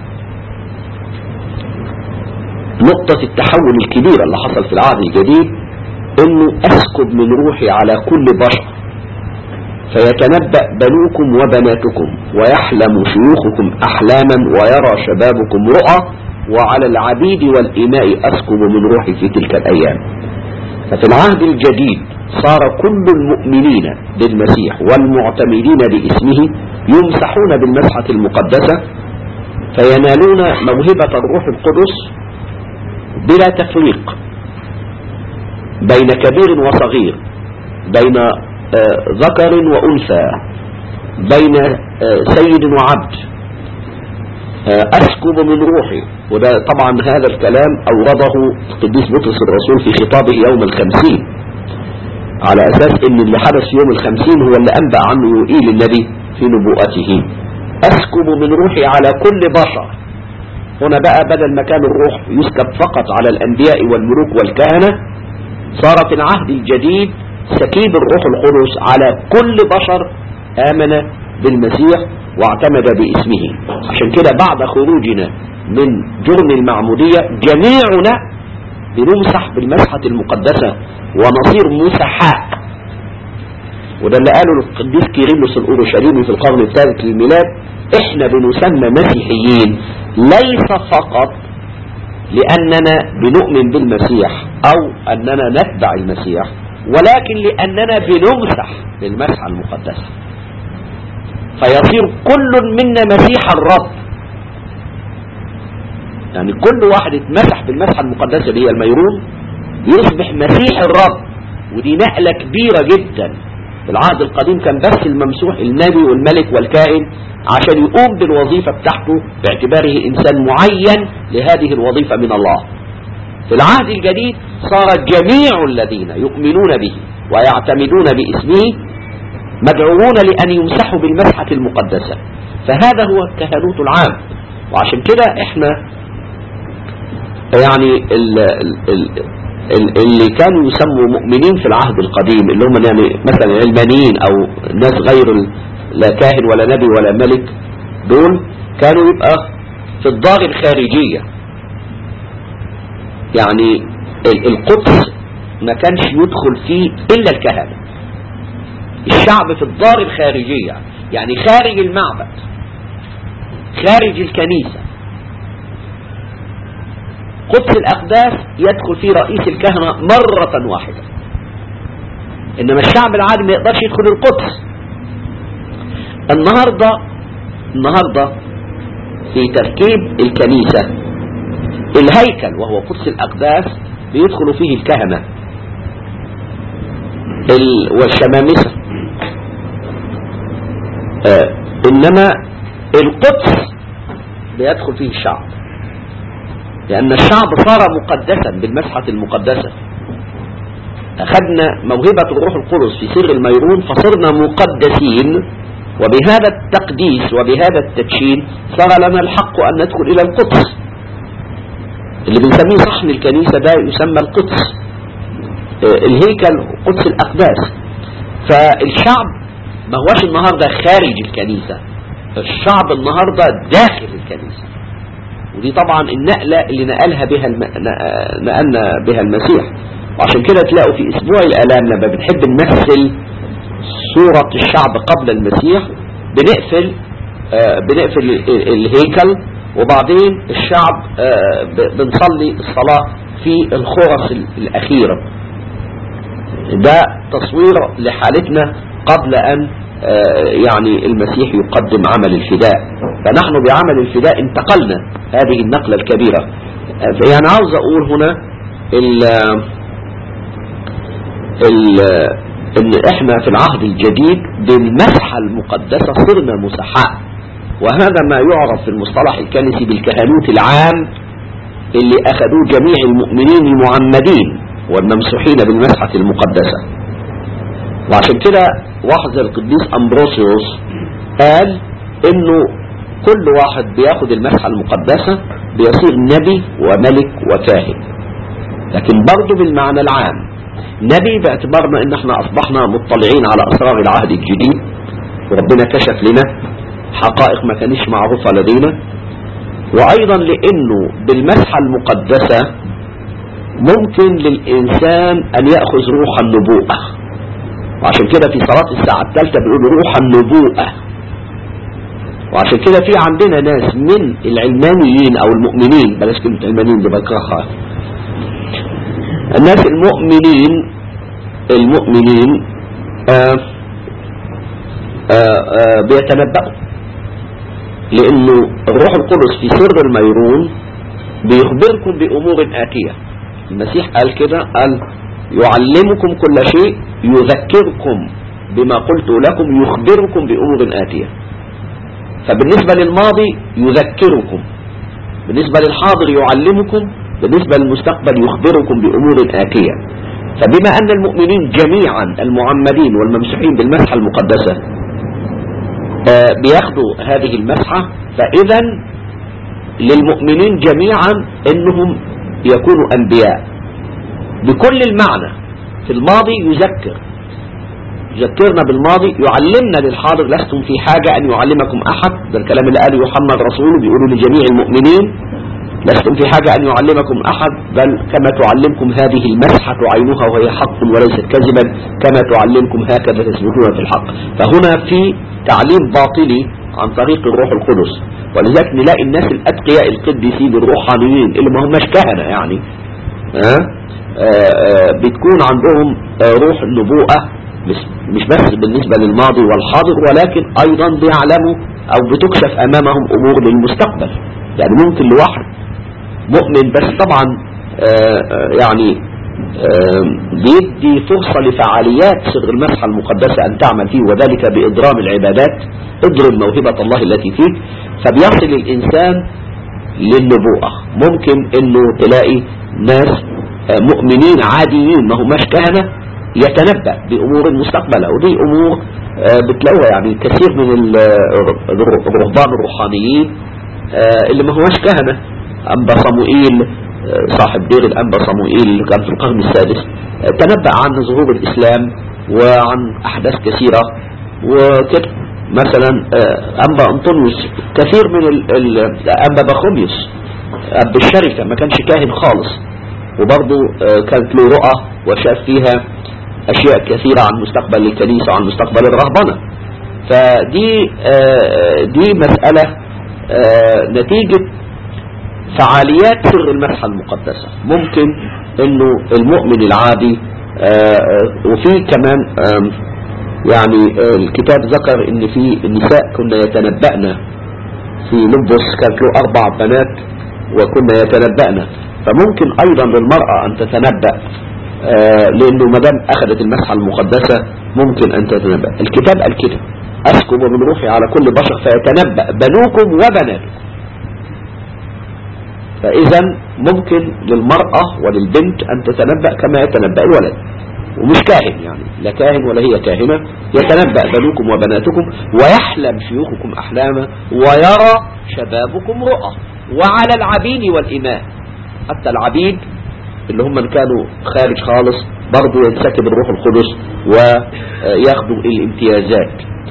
نقطة التحول الكبيرة اللي حصل في العهد الجديد انه اسكب من روحي على كل بشر فيتنبأ بنوكم وبناتكم ويحلم شيوخكم احلاما ويرى شبابكم رؤى وعلى العبيد والإماء أسكب من روحي في تلك الأيام ففي العهد الجديد صار كل المؤمنين بالمسيح والمعتمدين باسمه يمسحون بالمسحة المقدسة فينالون موهبة الروح القدس بلا تفريق بين كبير وصغير بين آه، ذكر وأنثى بين آه، سيد وعبد آه، أسكب من روحي وده طبعا هذا الكلام أورده القديس بطرس الرسول في خطابه يوم الخمسين على أساس أن اللي حدث يوم الخمسين هو اللي أنبأ عنه يؤيل النبي في نبوءته أسكب من روحي على كل بشر هنا بقى بدل ما كان الروح يسكب فقط على الأنبياء والملوك والكهنة صار في العهد الجديد سكيب الروح القدس على كل بشر آمن بالمسيح واعتمد باسمه عشان كده بعد خروجنا من جرم المعمودية جميعنا بنمسح بالمسحة المقدسة ونصير مسحاء وده اللي قاله القديس كيرلس الأورشليمي في القرن الثالث للميلاد احنا بنسمى مسيحيين ليس فقط لأننا بنؤمن بالمسيح أو أننا نتبع المسيح ولكن لأننا بنمسح بالمسحة المقدسة فيصير كل منا مسيح الرب يعني كل واحد اتمسح بالمسحة المقدسة اللي هي الميرون يصبح مسيح الرب ودي نقلة كبيرة جدا في العهد القديم كان بس الممسوح النبي والملك والكائن عشان يقوم بالوظيفة بتاعته باعتباره إنسان معين لهذه الوظيفة من الله في العهد الجديد صار جميع الذين يؤمنون به ويعتمدون باسمه مدعوون لأن يمسحوا بالمسحة المقدسة فهذا هو الكهنوت العام وعشان كده احنا يعني ال ال ال اللي كانوا يسموا مؤمنين في العهد القديم اللي هم يعني مثلا علمانيين او ناس غير لا كاهن ولا نبي ولا ملك دول كانوا يبقى في الدار الخارجية يعني القدس ما كانش يدخل فيه إلا الكهنة الشعب في الدار الخارجية يعني خارج المعبد خارج الكنيسة قدس الأقداس يدخل فيه رئيس الكهنة مرة واحدة إنما الشعب العادي ما يقدرش يدخل القدس النهاردة النهاردة في تركيب الكنيسة الهيكل وهو قدس الأقداس بيدخل فيه الكهنة والشمامسة آه إنما القدس بيدخل فيه الشعب لأن الشعب صار مقدسا بالمسحة المقدسة أخذنا موهبة الروح القدس في سر الميرون فصرنا مقدسين وبهذا التقديس وبهذا التدشين صار لنا الحق أن ندخل إلى القدس اللي بنسميه صحن الكنيسة ده يسمى القدس الهيكل قدس الأقداس فالشعب ما هوش النهاردة خارج الكنيسة الشعب النهاردة داخل الكنيسة ودي طبعا النقلة اللي نقلها بها الم... نقلنا بها المسيح وعشان كده تلاقوا في اسبوع الالام لما بنحب نمثل صورة الشعب قبل المسيح بنقفل آه بنقفل الهيكل وبعدين الشعب آه بنصلي الصلاة في الخرس الأخيرة ده تصوير لحالتنا قبل أن آه يعني المسيح يقدم عمل الفداء فنحن بعمل الفداء انتقلنا هذه النقلة الكبيرة يعني عاوز أقول هنا ال ال ان احنا في العهد الجديد بالمسحة المقدسة صرنا مسحاء وهذا ما يعرف في المصطلح الكنسي بالكهنوت العام اللي اخذوه جميع المؤمنين المعمدين والممسوحين بالمسحة المقدسة وعشان كده واحد القديس امبروسيوس قال انه كل واحد بياخد المسحة المقدسة بيصير نبي وملك وكاهن لكن برضه بالمعنى العام نبي باعتبارنا ان احنا اصبحنا مطلعين على اسرار العهد الجديد وربنا كشف لنا حقائق ما كانش معروفة لدينا وايضا لانه بالمسحة المقدسة ممكن للانسان ان يأخذ روح النبوءة وعشان كده في صلاة الساعة الثالثة بيقول روح النبوءة وعشان كده في عندنا ناس من العلمانيين او المؤمنين بلاش كلمة علمانيين دي بكرهها الناس المؤمنين المؤمنين آآ آآ آآ بيتنبأوا لأنه الروح القدس في سر الميرون بيخبركم بأمور آتية المسيح قال كده قال يعلمكم كل شيء يذكركم بما قلت لكم يخبركم بأمور آتية فبالنسبة للماضي يذكركم بالنسبة للحاضر يعلمكم بالنسبة للمستقبل يخبركم بأمور آتية فبما أن المؤمنين جميعا المعمدين والممسوحين بالمسحة المقدسة آه، بياخدوا هذه المسحة فإذا للمؤمنين جميعا أنهم يكونوا أنبياء بكل المعنى في الماضي يذكر يذكرنا بالماضي يعلمنا للحاضر لستم في حاجة أن يعلمكم أحد ده الكلام اللي قاله يوحنا الرسول بيقولوا لجميع المؤمنين لستم في حاجة أن يعلمكم أحد بل كما تعلمكم هذه المسحة عينها وهي حق وليست كذبا كما تعلمكم هكذا تثبتون في الحق فهنا في تعليم باطلي عن طريق الروح القدس ولذلك نلاقي الناس الأتقياء القديسين الروحانيين اللي ما هماش كهنة يعني ها آه، آه، بتكون عندهم آه، روح النبوءة مش مش بس بالنسبة للماضي والحاضر ولكن أيضا بيعلموا أو بتكشف أمامهم أمور للمستقبل يعني ممكن لواحد مؤمن بس طبعا آه، آه، يعني آه، بيدي فرصة لفعاليات سر المسحة المقدسة أن تعمل فيه وذلك بإضرام العبادات اضرم موهبة الله التي فيك فبيصل الإنسان للنبوءة ممكن انه تلاقي ناس آه، مؤمنين عاديين ما هماش كهنة يتنبأ بأمور المستقبل ودي أمور آه، بتلاقوها يعني كثير من ال- الر- الرهبان الروحانيين آه، اللي ما هماش كهنة أنبا صموئيل آه، صاحب دير الأنبا صموئيل اللي كان في القرن السادس آه، تنبأ عن ظهور الإسلام وعن أحداث كثيرة وكده مثلا آه، أنبا أنطونيوس كثير من ال- ال- أنبا بخوميوس أب الشركة ما كانش كاهن خالص وبرضه آه، كانت له رؤى وشاف فيها أشياء كثيرة عن مستقبل الكنيسة وعن مستقبل الرهبنة فدي آه، دي مسألة آه، نتيجة فعاليات سر المسحة المقدسة ممكن انه المؤمن العادي آه، آه، وفي كمان آم، يعني آه، الكتاب ذكر ان في النساء كنا يتنبأن في لبس كانت له اربع بنات وكنا يتنبأن فممكن ايضا للمرأة ان تتنبأ آه، لانه ما دام اخذت المسحة المقدسة ممكن ان تتنبأ الكتاب قال كده اسكب من روحي على كل بشر فيتنبأ بنوكم وبناتكم فاذا ممكن للمرأة وللبنت ان تتنبأ كما يتنبأ الولد ومش كاهن يعني لا كاهن ولا هي كاهنة يتنبأ بنوكم وبناتكم ويحلم شيوخكم أحلاما ويرى شبابكم رؤى وعلى العبيد والإماء حتى العبيد اللي هم من كانوا خارج خالص برضو ينسكب الروح القدس وياخدوا الامتيازات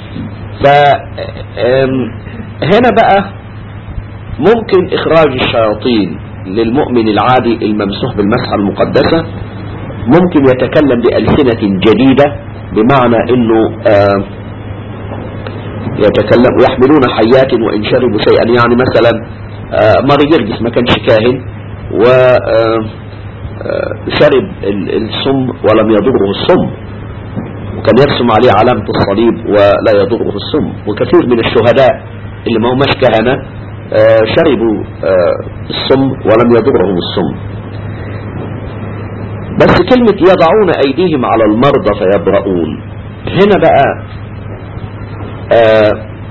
فهنا بقى ممكن إخراج الشياطين للمؤمن العادي الممسوح بالمسحة المقدسة ممكن يتكلم بألسنة جديدة بمعنى انه آه يتكلم ويحملون حيات وان شربوا شيئا يعني مثلا آه ماري جرجس ما كانش كاهن وشرب السم ولم يضره السم وكان يرسم عليه علامة الصليب ولا يضره السم وكثير من الشهداء اللي ما هماش كهنة آه شربوا آه السم ولم يضرهم السم بس كلمة يضعون أيديهم على المرضى فيبرؤون هنا بقى آآ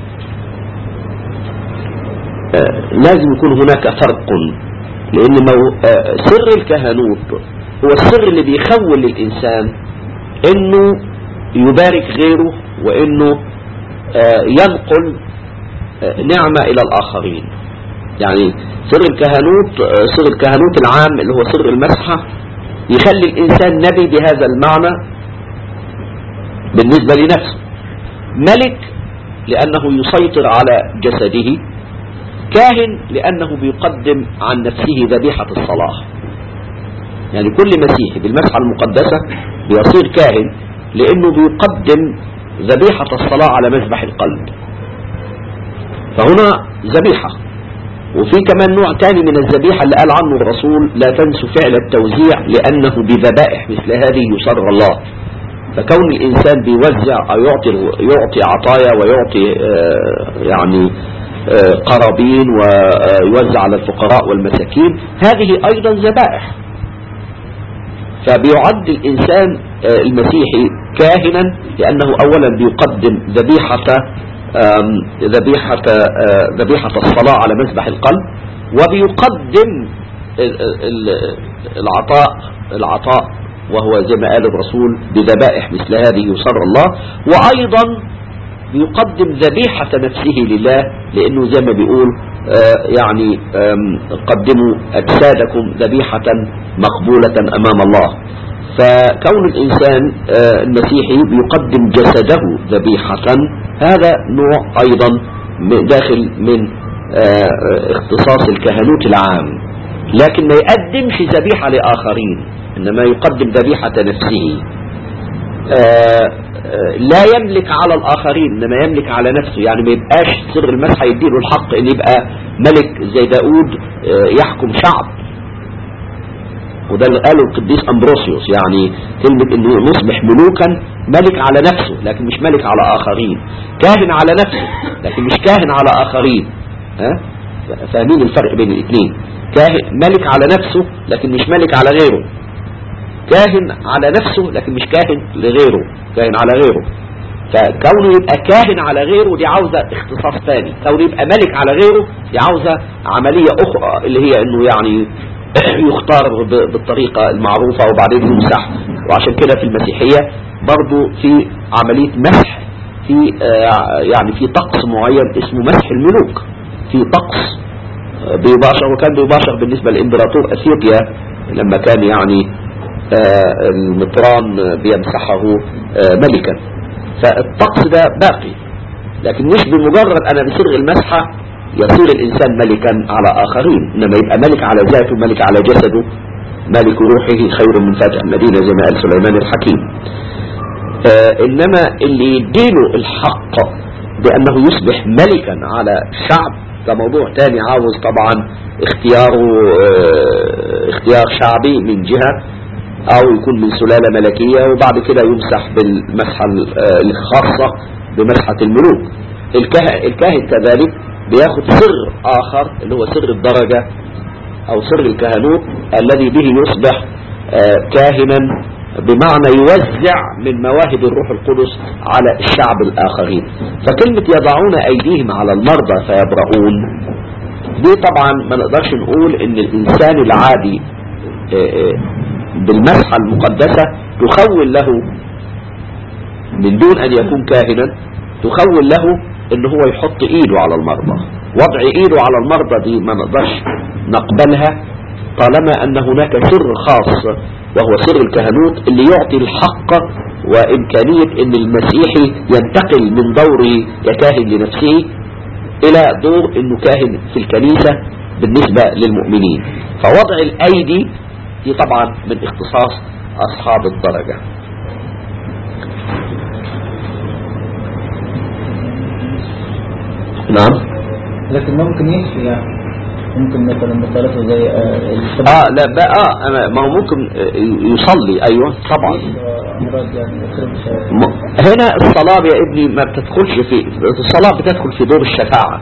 آآ لازم يكون هناك فرق لأن مو سر الكهنوت هو السر اللي بيخول للإنسان إنه يبارك غيره وإنه ينقل نعمة إلى الآخرين يعني سر الكهنوت سر الكهنوت العام اللي هو سر المسحة يخلي الإنسان نبي بهذا المعنى بالنسبة لنفسه ملك لأنه يسيطر على جسده كاهن لأنه بيقدم عن نفسه ذبيحة الصلاة يعني كل مسيحي بالمسحة المقدسة بيصير كاهن لأنه بيقدم ذبيحة الصلاة على مذبح القلب فهنا ذبيحة وفي كمان نوع تاني من الذبيحة اللي قال عنه الرسول لا تنسوا فعل التوزيع لأنه بذبائح مثل هذه يسر الله فكون الإنسان بيوزع أو يعطي, يعطي عطايا ويعطي آه يعني قرابين ويوزع على الفقراء والمساكين هذه أيضا ذبائح فبيعد الإنسان المسيحي كاهنا لأنه أولا بيقدم ذبيحة ذبيحة ذبيحة الصلاة على مذبح القلب وبيقدم العطاء العطاء وهو زي ما قال الرسول بذبائح مثل هذه يسر الله وأيضا يقدم ذبيحة نفسه لله لأنه زي ما بيقول يعني قدموا أجسادكم ذبيحة مقبولة أمام الله فكون الإنسان المسيحي بيقدم جسده ذبيحة هذا نوع أيضا داخل من اختصاص الكهنوت العام لكن ما يقدمش ذبيحة لآخرين إنما يقدم ذبيحة نفسه لا يملك على الآخرين إنما يملك على نفسه يعني ما يبقاش سر المسح يديله الحق إن يبقى ملك زي داود يحكم شعب وده اللي قاله القديس أمبروسيوس يعني كلمة إنه نصبح ملوكا ملك على نفسه لكن مش ملك على آخرين كاهن على نفسه لكن مش كاهن على آخرين ها فاهمين الفرق بين الاثنين كاهن ملك على نفسه لكن مش ملك على غيره كاهن على نفسه لكن مش كاهن لغيره كاهن على غيره فكونه يبقى كاهن على غيره دي عاوزة اختصاص ثاني كونه يبقى ملك على غيره دي عاوزة عملية أخرى اللي هي انه يعني يختار بالطريقة المعروفة وبعدين يمسح وعشان كده في المسيحية برضو في عملية مسح في يعني في طقس معين اسمه مسح الملوك في طقس بيباشر وكان بيباشر بالنسبة لإمبراطور أثيوبيا لما كان يعني المطران بيمسحه ملكا فالطقس ده باقي لكن مش بمجرد أنا بصيغ المسحة يصير الإنسان ملكا على آخرين إنما يبقى ملك على ذاته ملك على جسده ملك روحه خير من فاتح المدينة زي ما قال سليمان الحكيم آه إنما اللي يديله الحق بأنه يصبح ملكا على شعب ده موضوع تاني عاوز طبعا اختياره آه اختيار شعبي من جهة او يكون من سلالة ملكية وبعد كده يمسح بالمسحة الخاصة بمسحة الملوك الكاهن كذلك بياخد سر اخر اللي هو سر الدرجة او سر الكهنوت الذي به يصبح آه كاهنا بمعنى يوزع من مواهب الروح القدس على الشعب الآخرين فكلمة يضعون أيديهم على المرضى فيبرؤون دي طبعا ما نقدرش نقول ان الإنسان العادي بالمسحة المقدسة تخول له من دون أن يكون كاهنا تخول له ان هو يحط ايده على المرضى وضع ايده على المرضى دي ما نقدرش نقبلها طالما ان هناك سر خاص وهو سر الكهنوت اللي يعطي الحق وامكانية ان المسيحي ينتقل من دوره ككاهن لنفسه الى دور انه كاهن في الكنيسة بالنسبة للمؤمنين فوضع الايدي دي طبعا من اختصاص اصحاب الدرجة نعم لكن ممكن يشفي يعني ممكن مثلا بطلته زي اه لا بقى آه ما هو ممكن يصلي ايوه طبعا امراض يعني م... هنا الصلاة يا ابني ما بتدخلش في الصلاة بتدخل في دور الشفاعة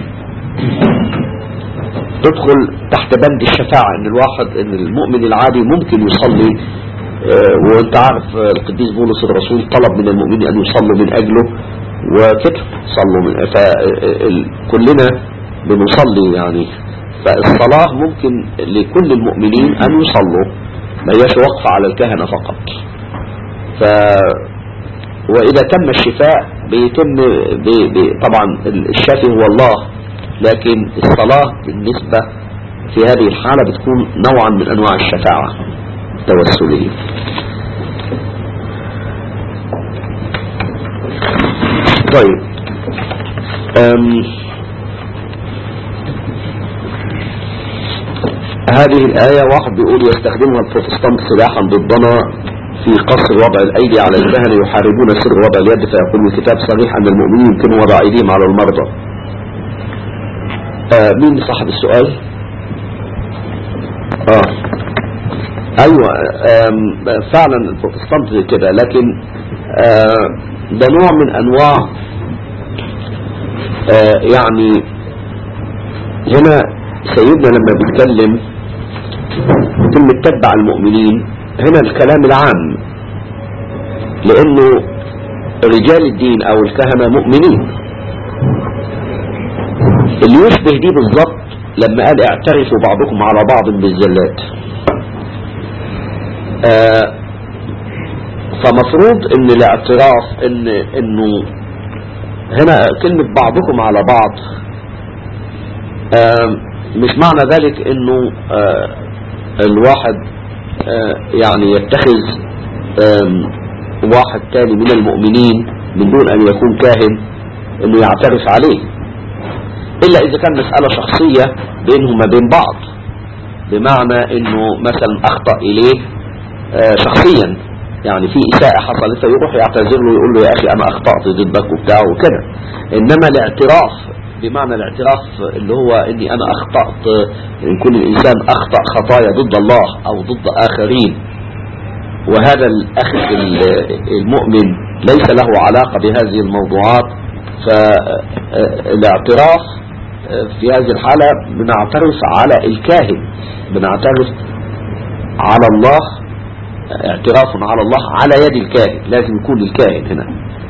تدخل تحت بند الشفاعة ان الواحد ان المؤمن العادي ممكن يصلي آه وانت عارف القديس بولس الرسول طلب من المؤمنين ان يصلوا من اجله وكده صلوا من فكلنا بنصلي يعني فالصلاة ممكن لكل المؤمنين أن يصلوا ما هيش وقف على الكهنة فقط ف وإذا تم الشفاء بيتم بي بي طبعا الشافي هو الله لكن الصلاة بالنسبة في هذه الحالة بتكون نوعا من أنواع الشفاعة التوسلية طيب أم هذه الآية واحد بيقول يستخدمها البروتستانت سلاحا ضدنا في قصر وضع الأيدي على الكهنة يحاربون سر وضع اليد فيقول الكتاب صريح أن المؤمنين يمكن وضع أيديهم على المرضى آه مين صاحب السؤال آه أيوة آه فعلا البروتستانت كده لكن آه ده نوع من أنواع آه يعني هنا سيدنا لما بيتكلم كلمة تتبع المؤمنين هنا الكلام العام لأنه رجال الدين أو الكهنة مؤمنين اللي يشبه دي بالظبط لما قال اعترفوا بعضكم على بعض بالزلات آه فمفروض ان الاعتراف ان انه هنا كلمة بعضكم على بعض آه مش معنى ذلك انه آه الواحد آه يعني يتخذ واحد تاني من المؤمنين من دون ان يكون كاهن انه يعترف عليه الا اذا كان مسألة شخصية بينهم وبين بعض بمعنى انه مثلا اخطأ اليه شخصيا يعني في اساءة حصلت فيروح يعتذر له ويقول له يا اخي انا اخطأت ضدك وبتاع وكده انما الاعتراف بمعنى الاعتراف اللي هو اني انا اخطأت ان كل الانسان اخطأ خطايا ضد الله او ضد اخرين وهذا الاخ المؤمن ليس له علاقة بهذه الموضوعات فالاعتراف في هذه الحالة بنعترف على الكاهن بنعترف على الله اعتراف على الله على يد الكاهن لازم يكون الكاهن هنا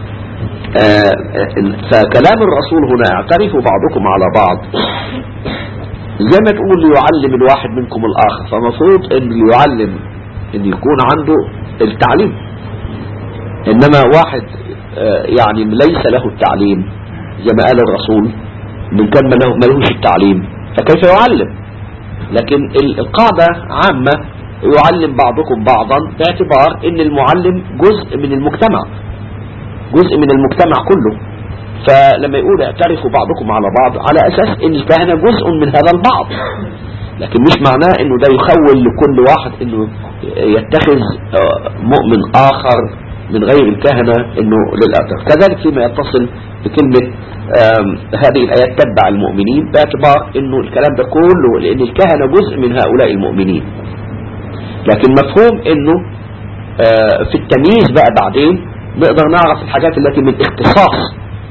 فكلام الرسول هنا اعترفوا بعضكم على بعض زي ما تقول يعلم الواحد منكم الآخر فمفروض ان يعلم ان يكون عنده التعليم انما واحد يعني ليس له التعليم زي ما قال الرسول من كان ما لهوش التعليم فكيف يعلم لكن القاعدة عامة يعلم بعضكم بعضا باعتبار ان المعلم جزء من المجتمع جزء من المجتمع كله فلما يقول اعترفوا بعضكم على بعض على اساس ان الكهنة جزء من هذا البعض لكن مش معناه انه ده يخول لكل واحد انه يتخذ مؤمن اخر من غير الكهنة انه للاعتراف كذلك فيما يتصل بكلمة هذه الايات تتبع المؤمنين باعتبار انه الكلام ده كله لان الكهنة جزء من هؤلاء المؤمنين لكن مفهوم انه في التمييز بقى بعدين نقدر نعرف الحاجات التي من اختصاص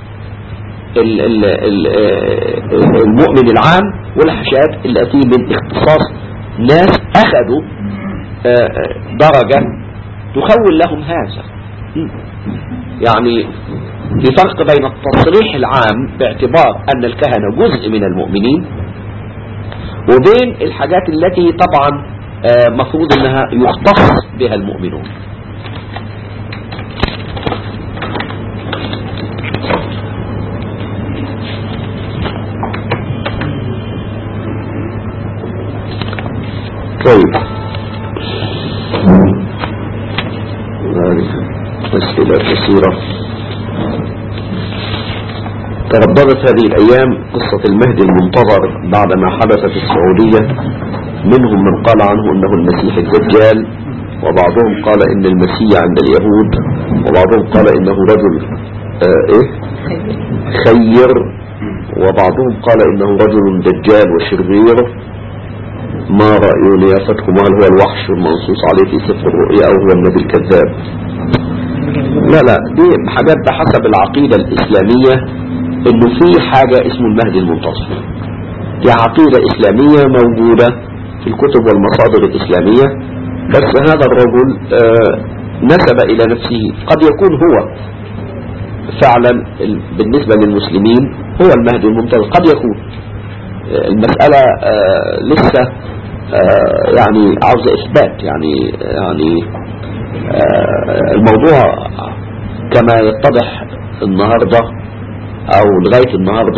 المؤمن العام والحاجات التي من اختصاص ناس اخذوا درجة تخول لهم هذا يعني في فرق بين التصريح العام باعتبار ان الكهنة جزء من المؤمنين وبين الحاجات التي طبعا مفروض انها يختص بها المؤمنون طيب أسئلة كثيرة ترددت هذه الأيام قصة المهدي المنتظر بعدما حدث في السعودية منهم من قال عنه أنه المسيح الدجال وبعضهم قال إن المسيح عند اليهود وبعضهم قال إنه رجل آه إيه خير وبعضهم قال إنه رجل دجال وشرير ما رأي نيافتكم هل هو الوحش المنصوص عليه في سفر الرؤيا أو هو النبي الكذاب لا لا دي حاجات بحسب العقيدة الإسلامية إنه في حاجة اسمه المهدي المنتصر دي عقيدة إسلامية موجودة في الكتب والمصادر الإسلامية بس هذا الرجل آه نسب إلى نفسه قد يكون هو فعلا بالنسبة للمسلمين هو المهدي المنتظر قد يكون المسألة آه لسه آه يعني عاوزة إثبات يعني يعني آه الموضوع كما يتضح النهاردة أو لغاية النهاردة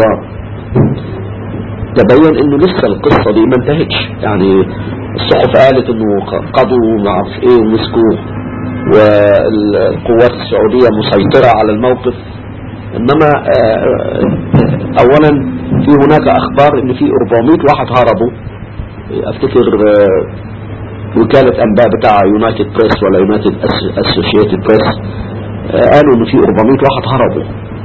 تبين انه لسه القصة دي ما انتهتش يعني الصحف قالت انه قضوا ما اعرف ايه ومسكوه والقوات السعودية مسيطرة على الموقف انما اولا في هناك اخبار ان في 400 واحد هربوا افتكر وكالة انباء بتاع يونايتد بريس ولا يونايتد اسوشيتد بريس قالوا ان في 400 واحد هربوا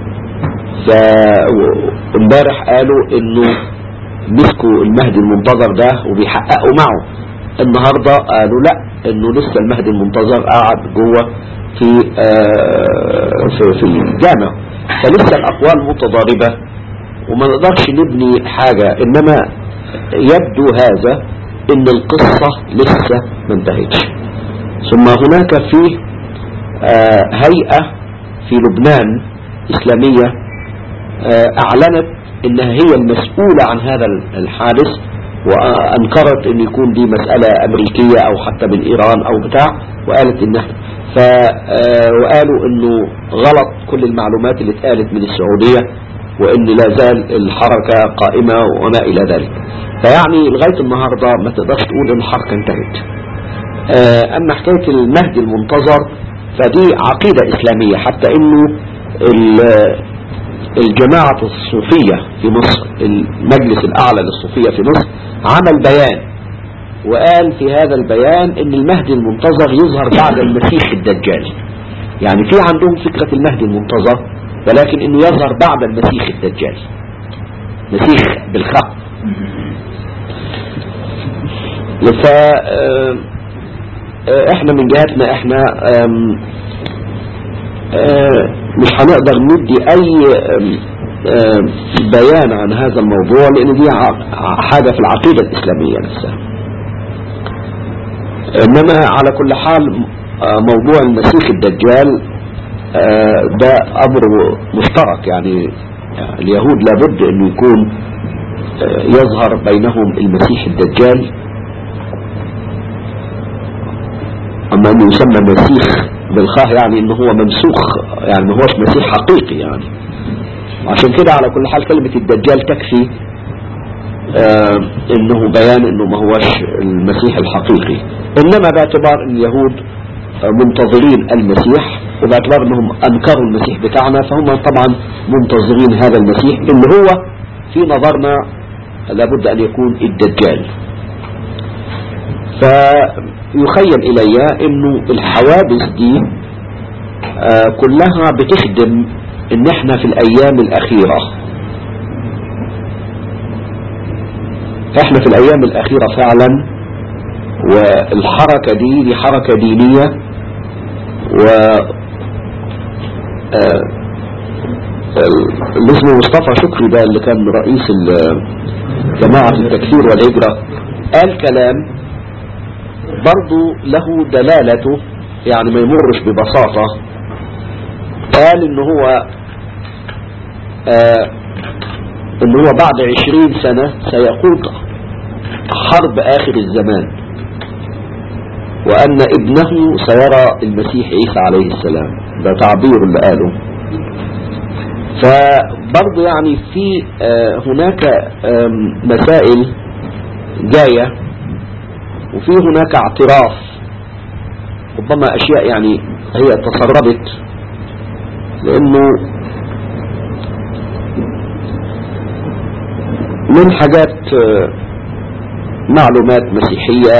فامبارح قالوا انه مسكوا المهدي المنتظر ده وبيحققوا معه النهاردة قالوا لا انه لسه المهدي المنتظر قاعد جوه في, آه في في الجامع فلسه الاقوال متضاربة وما نقدرش نبني حاجة انما يبدو هذا ان القصة لسه ما انتهتش ثم هناك في آه، هيئة في لبنان اسلامية آه، اعلنت انها هي المسؤولة عن هذا الحادث وانكرت ان يكون دي مسألة امريكية او حتى من ايران او بتاع وقالت انها ف آه، وقالوا انه غلط كل المعلومات اللي اتقالت من السعودية وان لا زال الحركة قائمة وما الى ذلك فيعني لغاية النهاردة ما تقدرش تقول ان الحركة انتهت آه، اما حكاية المهدي المنتظر فدي عقيدة اسلامية حتى انه ال- الجماعة الصوفية في مصر المجلس الاعلى للصوفية في مصر عمل بيان وقال في هذا البيان ان المهدي المنتظر يظهر بعد المسيح الدجال يعني في عندهم فكرة المهدي المنتظر ولكن انه يظهر بعد المسيح الدجال مسيح بالخاء ف آه، آه، احنا من جهتنا احنا آم، آه، مش هنقدر ندي اي آم، آم، بيان عن هذا الموضوع لان دي ع- حاجة في العقيدة الاسلامية نفسها انما على كل حال آه، موضوع المسيح الدجال آه، ده امر مشترك يعني اليهود لابد انه يكون آه، يظهر بينهم المسيح الدجال اما انه يسمى مسيح بالخاء يعني انه هو ممسوخ يعني ما هوش مسيح حقيقي يعني عشان كده على كل حال كلمة الدجال تكفي آه انه بيان انه ما هوش المسيح الحقيقي انما باعتبار ان اليهود آه، منتظرين المسيح وباعتبار انهم انكروا المسيح بتاعنا فهم طبعا منتظرين هذا المسيح اللي هو في نظرنا لابد ان يكون الدجال فيخيل الي انه الحوادث دي آه، كلها بتخدم ان احنا في الايام الاخيرة احنا في الايام الاخيرة فعلا والحركة دي دي حركة دينية و آه، ال- اللي اسمه مصطفى شكري ده اللي كان رئيس ال- جماعة التكفير والهجرة قال كلام برضو له دلالته يعني ما يمرش ببساطة قال ان هو آه ان هو بعد عشرين سنة سيقود حرب اخر الزمان وان ابنه سيرى المسيح عيسى عليه السلام ده تعبير اللي قاله فبرضه يعني في آه هناك آم، مسائل جاية وفي هناك اعتراف ربما اشياء يعني هي تسربت لانه من حاجات آه، معلومات مسيحية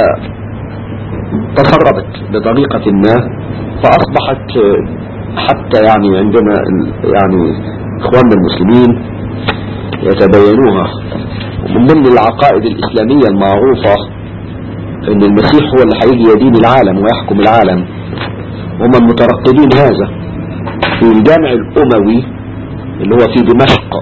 تسربت بطريقة ما فاصبحت آه، حتى يعني عندنا ال- يعني اخواننا المسلمين يتبينوها ومن ضمن العقائد الاسلامية المعروفة ان المسيح هو اللي هيجي يدين العالم ويحكم العالم هم المترقبين هذا في الجامع الاموي اللي هو في دمشق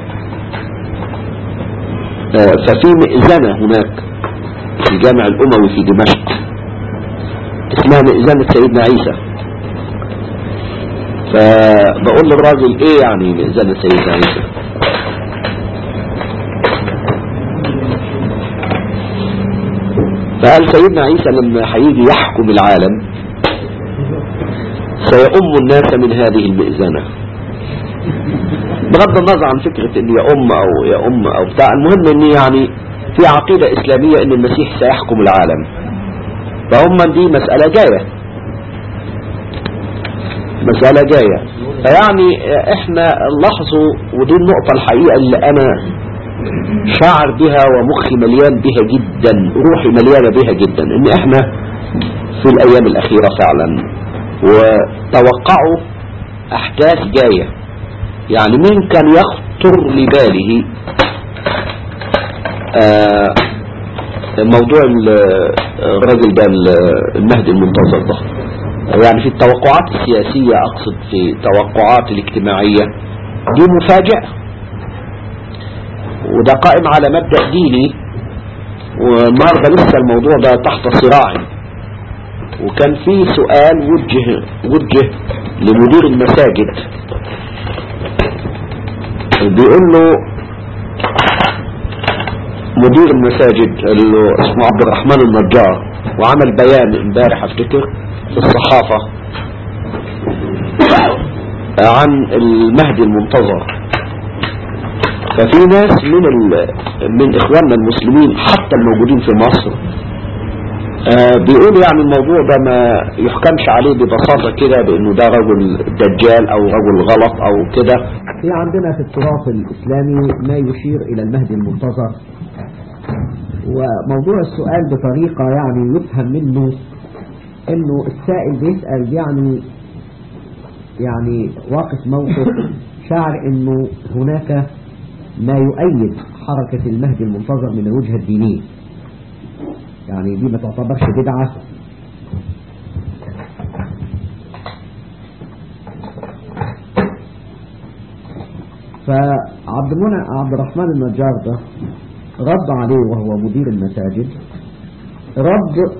آه، ففي مئذنة هناك في الجامع الاموي في دمشق اسمها مئذنة سيدنا عيسى فبقول للراجل ايه يعني مئذنة سيدنا عيسى فقال سيدنا عيسى لما هيجي يحكم العالم سيؤم الناس من هذه المئذنة بغض النظر عن فكرة ان يا ام او يا ام او بتاع المهم ان يعني في عقيدة اسلامية ان المسيح سيحكم العالم فهم دي مسألة جاية مسألة جاية فيعني احنا لاحظوا ودي النقطة الحقيقة اللي انا شاعر بها ومخي مليان بها جدا روحي مليانة بها جدا ان احنا في الايام الاخيرة فعلا وتوقعوا احداث جاية يعني مين كان يخطر لباله آه موضوع ال- الراجل ده ال- المهدي المنتظر ده يعني في التوقعات السياسية اقصد في التوقعات الاجتماعية دي مفاجأة وده قائم على مبدأ ديني والنهاردة لسه الموضوع ده تحت صراع وكان في سؤال وجه وجه لمدير المساجد بيقول له مدير المساجد اللي اسمه عبد الرحمن النجار وعمل بيان امبارح افتكر في الصحافة عن المهدي المنتظر ففي ناس من ال... من اخواننا المسلمين حتى الموجودين في مصر آه بيقولوا يعني الموضوع ده ما يحكمش عليه ببساطة كده بانه ده رجل دجال او رجل غلط او كده في عندنا في التراث الإسلامي ما يشير إلى المهدي المنتظر وموضوع السؤال بطريقة يعني يفهم منه انه السائل بيسأل يعني يعني واقف موقف شعر انه هناك ما يؤيد حركة المهدي المنتظر من الوجهة الدينية يعني دي ما تعتبرش بدعة فعبد المنع عبد الرحمن النجار ده رد عليه وهو مدير المساجد رد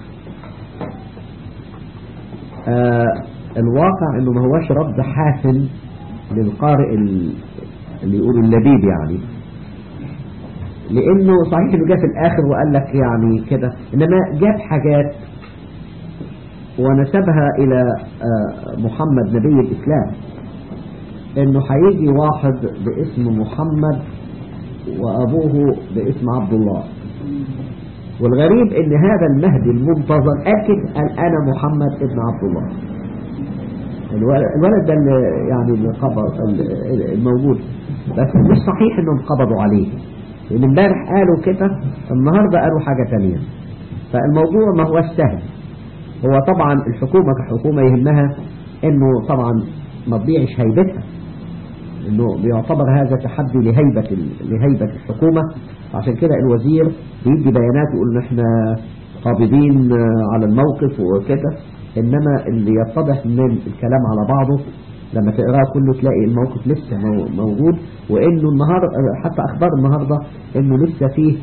آه الواقع انه ما هوش رد حاسم للقارئ ال- اللي يقولوا اللبيب يعني لانه صحيح انه جاء في الاخر وقال لك يعني كده انما جاب حاجات ونسبها الى آه محمد نبي الاسلام انه هيجي واحد باسم محمد وابوه باسم عبد الله والغريب ان هذا المهدي المنتظر اكد قال انا محمد ابن عبد الله الولد الولد ده اللي يعني اللي قبض ال- الموجود بس مش صحيح انهم قبضوا عليه لان امبارح قالوا كده النهارده قالوا حاجه ثانيه فالموضوع ما هو سهل هو طبعا الحكومه كحكومه يهمها انه طبعا ما تضيعش هيبتها انه بيعتبر هذا تحدي لهيبة ال- لهيبة الحكومة عشان كده الوزير بيدي بيانات يقول ان احنا قابضين آه، على الموقف وكده انما اللي يتضح من الكلام على بعضه لما تقراه كله تلاقي الموقف لسه مو- موجود وانه النهار آه، حتى اخبار النهارده انه لسه فيه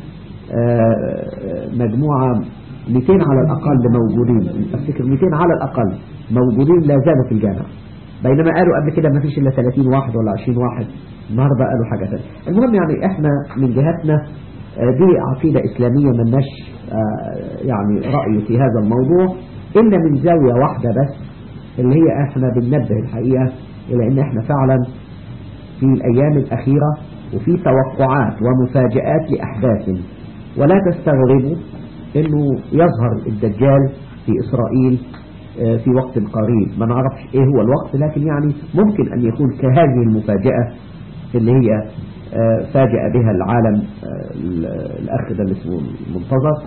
آه، مجموعة 200 على الاقل موجودين افتكر 200 على الاقل موجودين لا زالوا في الجامعه بينما قالوا قبل كده ما فيش الا 30 واحد ولا 20 واحد النهارده قالوا حاجه ثانيه المهم يعني احنا من جهتنا آه، دي عقيده اسلاميه ملناش آه، يعني راي في هذا الموضوع الا من زاويه واحده بس اللي هي احنا بننبه الحقيقه الى ان احنا فعلا في الايام الاخيره وفي توقعات ومفاجآت لاحداث ولا تستغربوا انه يظهر الدجال في اسرائيل آه، في وقت قريب ما نعرفش ايه هو الوقت لكن يعني ممكن ان يكون كهذه المفاجأة اللي هي آه، فاجأ بها العالم آه، ال- الاخ ده اللي اسمه المنتظر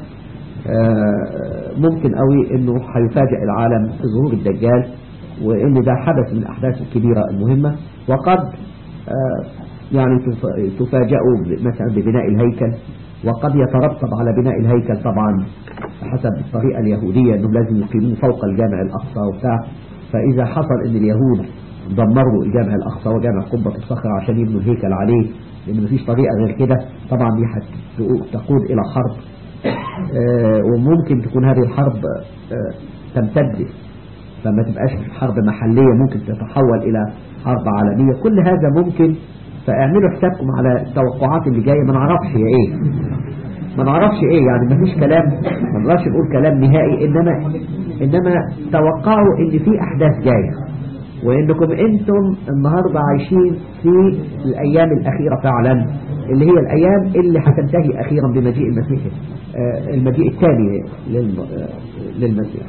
آه، ممكن قوي انه هيفاجئ العالم في ظهور الدجال وان ده حدث من الاحداث الكبيرة المهمة وقد آه، يعني تف- تفاجئوا ب- مثلا ببناء الهيكل وقد يترتب على بناء الهيكل طبعا حسب الطريقة اليهودية انهم لازم يقيموه فوق الجامع الاقصى وبتاع فاذا حصل ان اليهود دمروا الجامع الاقصى وجامع قبة الصخرة عشان يبنوا الهيكل عليه لان مفيش طريقة غير كده طبعا دي هت- تقود الى حرب آه، وممكن تكون هذه الحرب آه، تمتد فما تبقاش حرب محلية ممكن تتحول إلى حرب عالمية كل هذا ممكن فاعملوا حسابكم على التوقعات اللي جاية ما نعرفش هي ايه ما نعرفش ايه يعني ما فيش كلام ما نقدرش نقول كلام نهائي انما انما توقعوا ان في احداث جايه وانكم انتم النهارده عايشين في الايام الاخيره فعلا اللي هي الايام اللي هتنتهي اخيرا بمجيء المسيح آه، المجيء الثاني للم- آه، للمسيح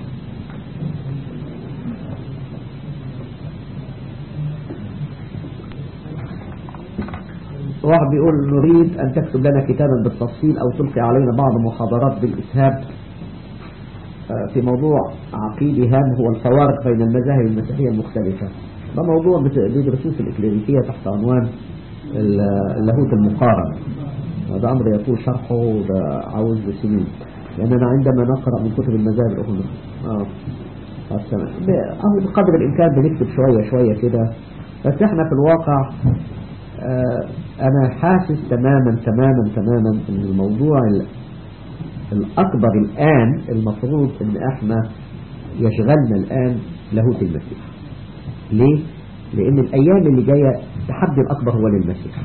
واحد بيقول نريد أن تكتب لنا كتابا بالتفصيل أو تلقي علينا بعض محاضرات بالإسهاب آه، في موضوع عقيدي هام هو الفوارق بين المذاهب المسيحية المختلفة ده موضوع بت- بيدرسوه في الإكليريكية تحت عنوان ال- اللاهوت المقارن هذا أمر يطول شرحه وده عاوز سنين لأننا عندما نقرأ من كتب المذاهب الأخرى آه. طب تمام. ب- أهو بقدر الإمكان بنكتب شوية شوية كده بس احنا في الواقع آه، أنا حاسس تماما تماما تماما أن الموضوع ال- الأكبر الآن المفروض أن احنا يشغلنا الآن لاهوت المسيح ليه؟ لأن الأيام اللي جاية التحدي الأكبر هو للمسيح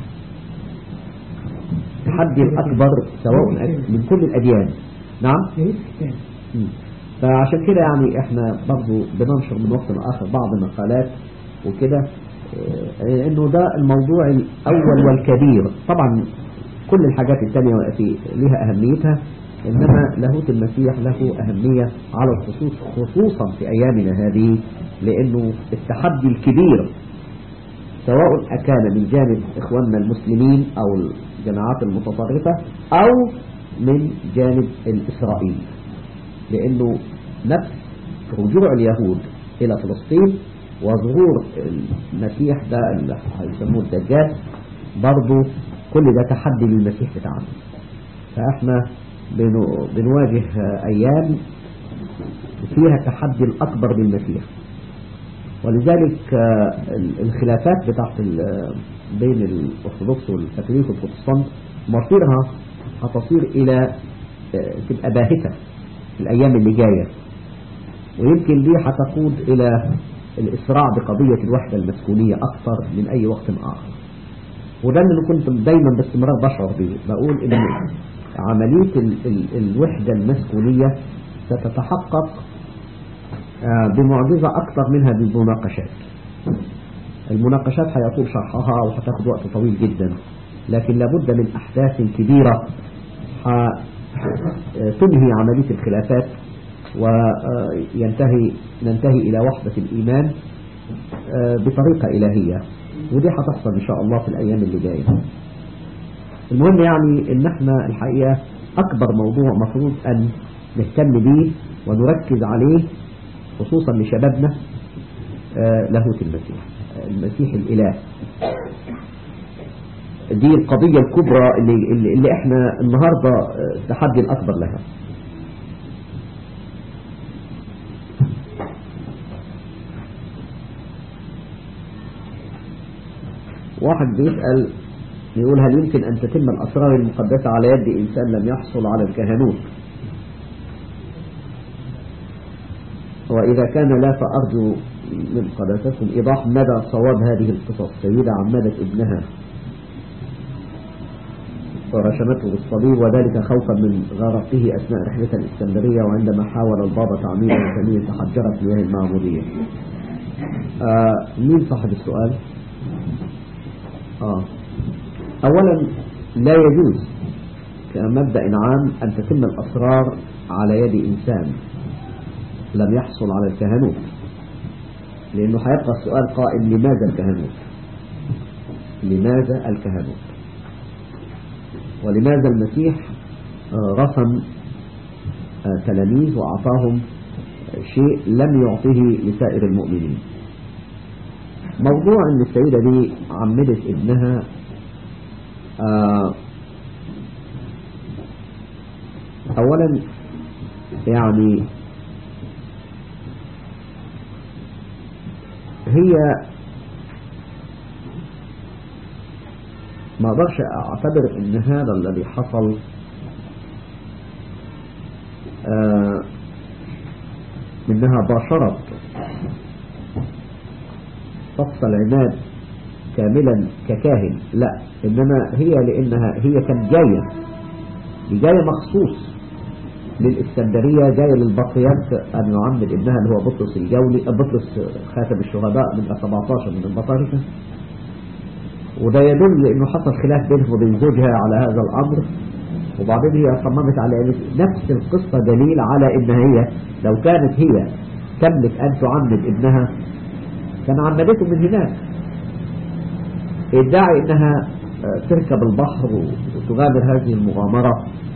التحدي الأكبر سواء من كل الأديان نعم مم. فعشان كده يعني احنا برضو بننشر من وقت لآخر بعض المقالات وكده اه، انه ده الموضوع الاول والكبير طبعا كل الحاجات التانية في لها اهميتها انما لاهوت المسيح له اهمية على الخصوص خصوصا في ايامنا هذه لانه التحدي الكبير سواء أكان من جانب إخواننا المسلمين أو الجماعات المتطرفة أو من جانب الإسرائيل لأنه نفس رجوع اليهود إلى فلسطين وظهور المسيح ده اللي هيسموه الدجال برضه كل ده تحدي للمسيح بتاعنا فإحنا بنو- بنواجه أيام فيها تحدي الأكبر للمسيح ولذلك آه، ال- الخلافات بتاعت ال- بين الأرثوذكس والكاثوليك والبروتستانت مصيرها هتصير إلى آه، تبقى باهتة في الأيام اللي جاية ويمكن دي هتقود إلى الإسراع بقضية الوحدة المسكونية أكثر من أي وقت آخر وده اللي كنت دايما باستمرار بشعر به بقول إن عملية ال ال الوحدة المسكونية ستتحقق آه، بمعجزة أكثر منها بالمناقشات المناقشات هيطول شرحها وهتاخد وقت طويل جدا لكن لابد من أحداث كبيرة ح- تنهي عملية الخلافات وينتهي ننتهي إلى وحدة الإيمان آه، بطريقة إلهية ودي هتحصل إن شاء الله في الأيام اللي جاية المهم يعني إن احنا الحقيقة أكبر موضوع مفروض أن نهتم به ونركز عليه خصوصا لشبابنا آه، لاهوت المسيح آه، المسيح الإله دي القضية الكبرى اللي, اللي, اللي احنا النهاردة آه، التحدي الأكبر لها واحد بيسأل يقول هل يمكن أن تتم الأسرار المقدسة على يد إنسان لم يحصل على الكهنوت وإذا كان لا فأرجو من قداستكم إيضاح مدى صواب هذه القصص سيدة عمدت ابنها ورشمته بالصليب وذلك خوفا من غرقه أثناء رحلتها الإسكندرية وعندما حاول البابا تعمير الجميع تحجرت مياه المعمودية آه مين صاحب السؤال آه أولا لا يجوز كمبدأ عام أن تتم الأسرار على يد إنسان لم يحصل على الكهنوت لأنه هيبقى السؤال قائم لماذا الكهنوت لماذا الكهنوت ولماذا المسيح آه، رسم آه، تلاميذ وأعطاهم آه، شيء لم يعطيه لسائر المؤمنين موضوع أن السيدة دي عمدت ابنها آه، أولا يعني هي ما اقدرش اعتبر ان هذا الذي حصل آه انها باشرت طقس العناد كاملا ككاهن لا انما هي لانها هي كانت جايه دي جايه مخصوص للإسكندرية جاية للبطيات أن يعمد ابنها اللي هو بطرس الجولي بطرس خاتم الشهداء من 17 من البطاركة وده يدل انه حصل خلاف بينه وبين زوجها على هذا الامر وبعدين هي صممت على ان نفس القصة دليل على ان هي لو كانت هي تملك ان تعمد ابنها كان عمدته من هناك ادعي انها آه، تركب البحر وتغامر هذه المغامرة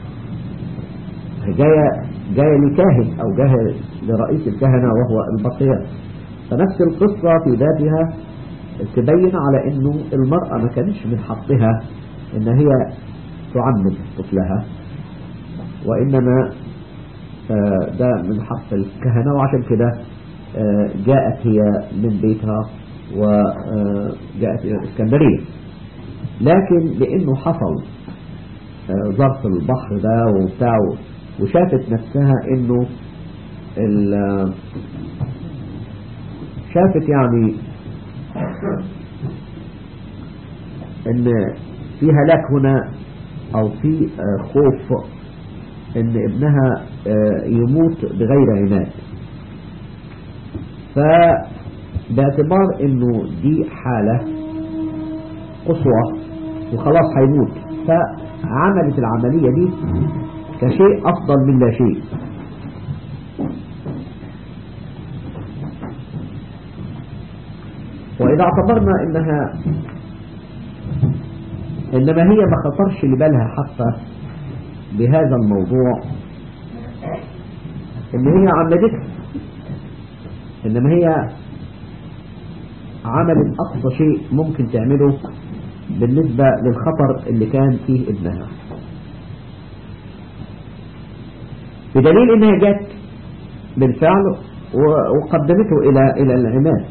جاية جاية لكاهن او جاية لرئيس الكهنة وهو البطيات فنفس القصة في ذاتها تبين على انه المرأة ما كانش من حقها ان هي تعمد طفلها وانما آه، ده من حق الكهنة وعشان كده آه، جاءت هي من بيتها وجاءت الى الاسكندرية لكن لأنه حصل آه، ظرف البحر ده وبتاع وشافت نفسها انه ال- شافت يعني ان في هلاك هنا او في آه، خوف ان ابنها آه، يموت بغير عناد فباعتبار انه دي حالة قصوى وخلاص هيموت فعملت العملية دي كشيء افضل من لا شيء واذا اعتبرنا انها انما هي ما خطرش لبالها حتى بهذا الموضوع ان هي عملته انما هي عملت اقصى شيء ممكن تعمله بالنسبة للخطر اللي كان فيه ابنها بدليل انها جت بالفعل و- وقدمته الى الى العماد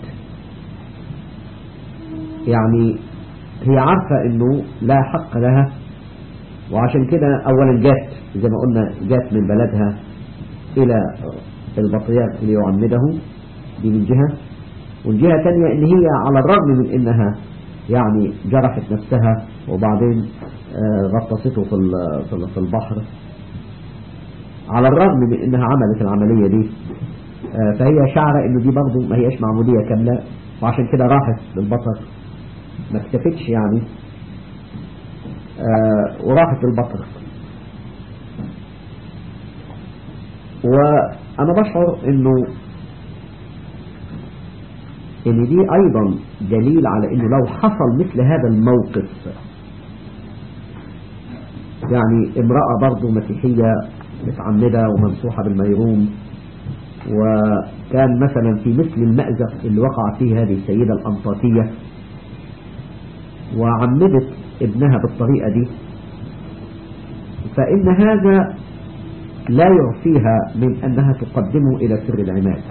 يعني هي عارفة انه لا حق لها وعشان كده اولا جات زي ما قلنا جات من بلدها الى البطيات ليعمده دي من جهة والجهة الثانية ان هي على الرغم من انها يعني جرحت نفسها وبعدين آه، غطسته في ال- في ال- في البحر على الرغم من انها عملت العملية دي آه، فهي شعرة انه دي برضه ما هيش معمودية كاملة وعشان كده راحت للبطر ما اكتفتش يعني آه، وراحت للبطر وانا بشعر انه ان دي ايضا دليل على انه لو حصل مثل هذا الموقف يعني امرأة برضو مسيحية متعمدة وممسوحة بالميروم وكان مثلا في مثل المأزق اللي وقع فيه هذه السيدة الأنطاكية وعمدت ابنها بالطريقة دي فإن هذا لا يعفيها من أنها تقدمه إلى سر العماد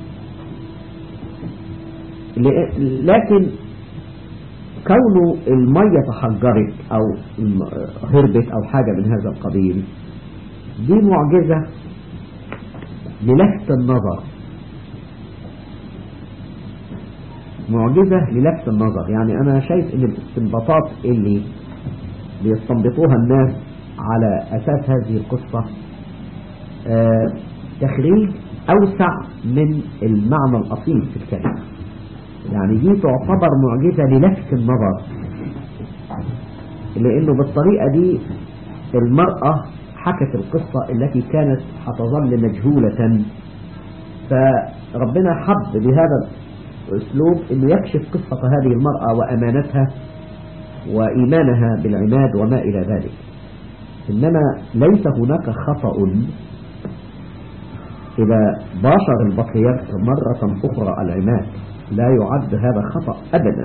لأ- لكن كون المية تحجرت أو الم- هربت أو حاجة من هذا القبيل دي معجزة للفت النظر معجزة للفت النظر يعني أنا شايف أن الاستنباطات اللي بيستنبطوها الناس على أساس هذه القصة آه، تخريج أوسع من المعنى الأصيل في الكلمة يعني دي تعتبر معجزة للفت النظر لأنه بالطريقة دي المرأة حكت القصة التي كانت هتظل مجهولة فربنا حب بهذا الأسلوب أنه يكشف قصة هذه المرأة وأمانتها وإيمانها بالعماد وما إلى ذلك إنما ليس هناك خطأ إذا باشر البطريرك مرة أخرى العماد لا يعد هذا خطأ أبدا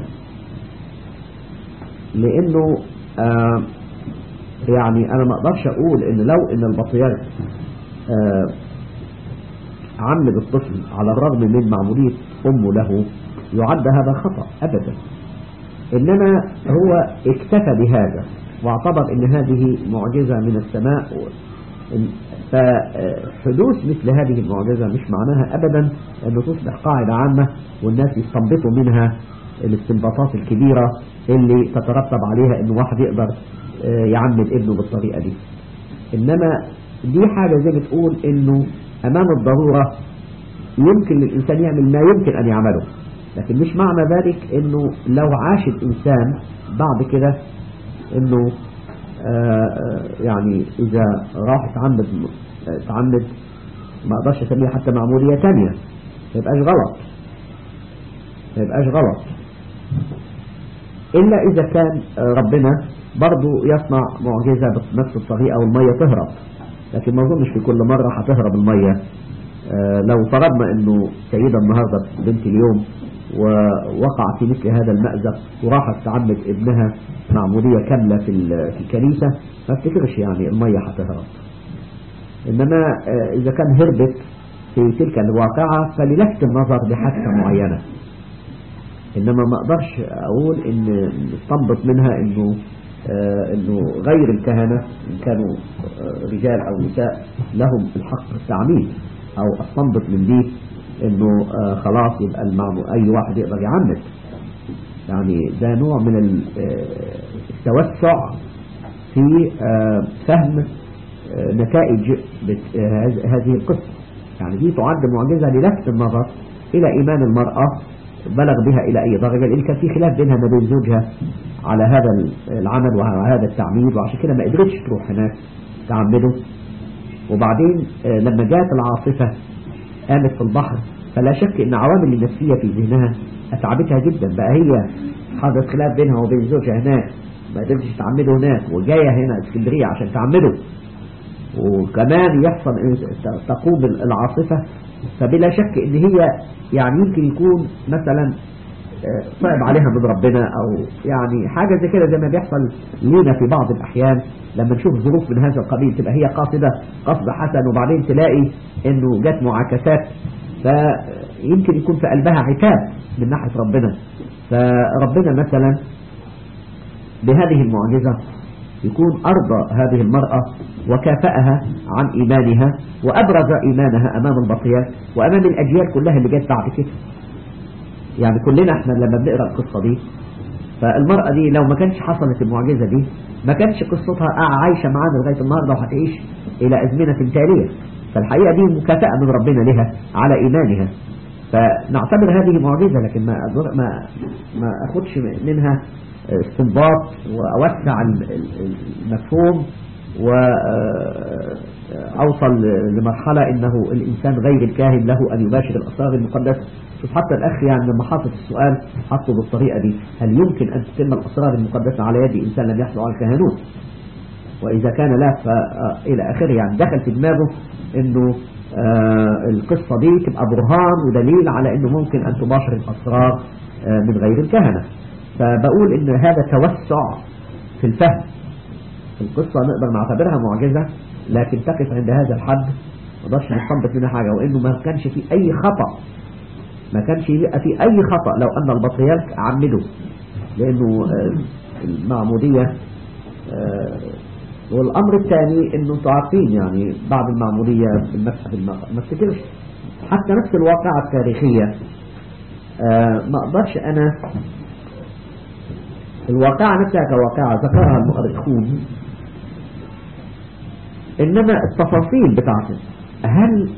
لأنه آه يعني أنا ما أقدرش أقول إن لو إن البطريرك آه عمد الطفل على الرغم من معمولية أمه له يعد هذا خطأ أبدا إنما هو اكتفى بهذا واعتبر ان هذه معجزة من السماء فحدوث مثل هذه المعجزة مش معناها ابدا انه تصبح قاعدة عامة والناس يستنبطوا منها الاستنباطات الكبيرة اللي تترتب عليها ان واحد يقدر يعمد ابنه بالطريقة دي انما دي حاجة زي بتقول انه امام الضرورة يمكن للانسان يعمل ما يمكن ان يعمله لكن مش معنى ذلك انه لو عاش الانسان بعد كده انه آه يعني اذا راح تعمد تعمد ما اقدرش اسميها حتى معمولية تانية ما يبقاش غلط ما يبقاش غلط الا اذا كان ربنا برضو يصنع معجزة بنفس الطريقة والمية تهرب لكن ما اظنش في كل مرة هتهرب المية آه لو فرضنا انه سيدة النهاردة بنت اليوم ووقع في مثل هذا المأزق وراحت تعمد ابنها معمودية كاملة في في الكنيسة ما افتكرش يعني المية هتهرب إنما إذا كان هربت في تلك الواقعة فللفت النظر بحادثة معينة انما ما اقدرش اقول ان استنبط منها انه آه انه غير الكهنة ان كانوا آه رجال او نساء لهم الحق في التعميد او استنبط من دي انه آه خلاص يبقى المعمو اي واحد يقدر يعمد يعني ده نوع من ال- آه، التوسع في آه، فهم آه، نتائج بت- آه، هذ- هذه القصة يعني دي تعد معجزة للفت النظر إلى إيمان المرأة بلغ بها إلى أي درجة لأن كان في خلاف بينها ما بين زوجها على هذا العمل وعلى هذا التعميد وعشان كده ما قدرتش تروح هناك تعمده وبعدين آه، لما جاءت العاصفة قامت في البحر فلا شك ان عوامل النفسية في ذهنها اتعبتها جدا بقى هي حدث خلاف بينها وبين زوجها هناك ما قدرتش تعمده هناك وجاية هنا اسكندرية عشان تعمده وكمان يحصل إن ت- تقوم العاصفة فبلا شك ان هي يعني يمكن يكون مثلا آه، صعب عليها من ربنا او يعني حاجة زي كده زي ما بيحصل لينا في بعض الاحيان لما نشوف ظروف من هذا القبيل تبقى هي قاصدة قصد حسن وبعدين تلاقي انه جت معاكسات فيمكن يكون في قلبها عتاب من ناحية ربنا فربنا مثلا بهذه المعجزة يكون أرضى هذه المرأة وكافأها عن إيمانها وأبرز إيمانها أمام البطيات وأمام الأجيال كلها اللي جت بعد كده يعني كلنا احنا لما بنقرأ القصة دي فالمرأة دي لو ما كانش حصلت المعجزة دي ما كانش قصتها عايشة معانا لغاية النهاردة وهتعيش إلى أزمنة تالية فالحقيقة دي مكافأة من ربنا لها على إيمانها فنعتبر هذه معجزة لكن ما أدر- ما ما أخدش منها استنباط وأوسع ال- ال- المفهوم وأوصل لمرحلة أنه الإنسان غير الكاهن له أن يباشر الأسرار المقدسة شوف حتى الأخ يعني لما حاطط السؤال حطه بالطريقة دي هل يمكن أن تتم الأسرار المقدسة على يد إنسان لم يحصل على الكهنوت وإذا كان لا فإلى آخره يعني دخل في دماغه أنه آه، القصة دي تبقى برهان ودليل على أنه ممكن أن تباشر الأسرار آه، من غير الكهنة فبقول أن هذا توسع في الفهم في القصة نقدر نعتبرها معجزة لكن تقف عند هذا الحد ما نقدرش نستنبط منها حاجة وإنه ما كانش في أي خطأ ما كانش يبقى في أي خطأ لو أن البطريرك عمده لأنه آه، المعمودية آه، والأمر الثاني أنه انتوا عارفين يعني بعد المعمودية بالمسح بالماء ما افتكرش حتى نفس الواقعة التاريخية آه، ما أقدرش أنا الواقعة نفسها كواقعة ذكرها المؤرخون إنما التفاصيل بتاعته هل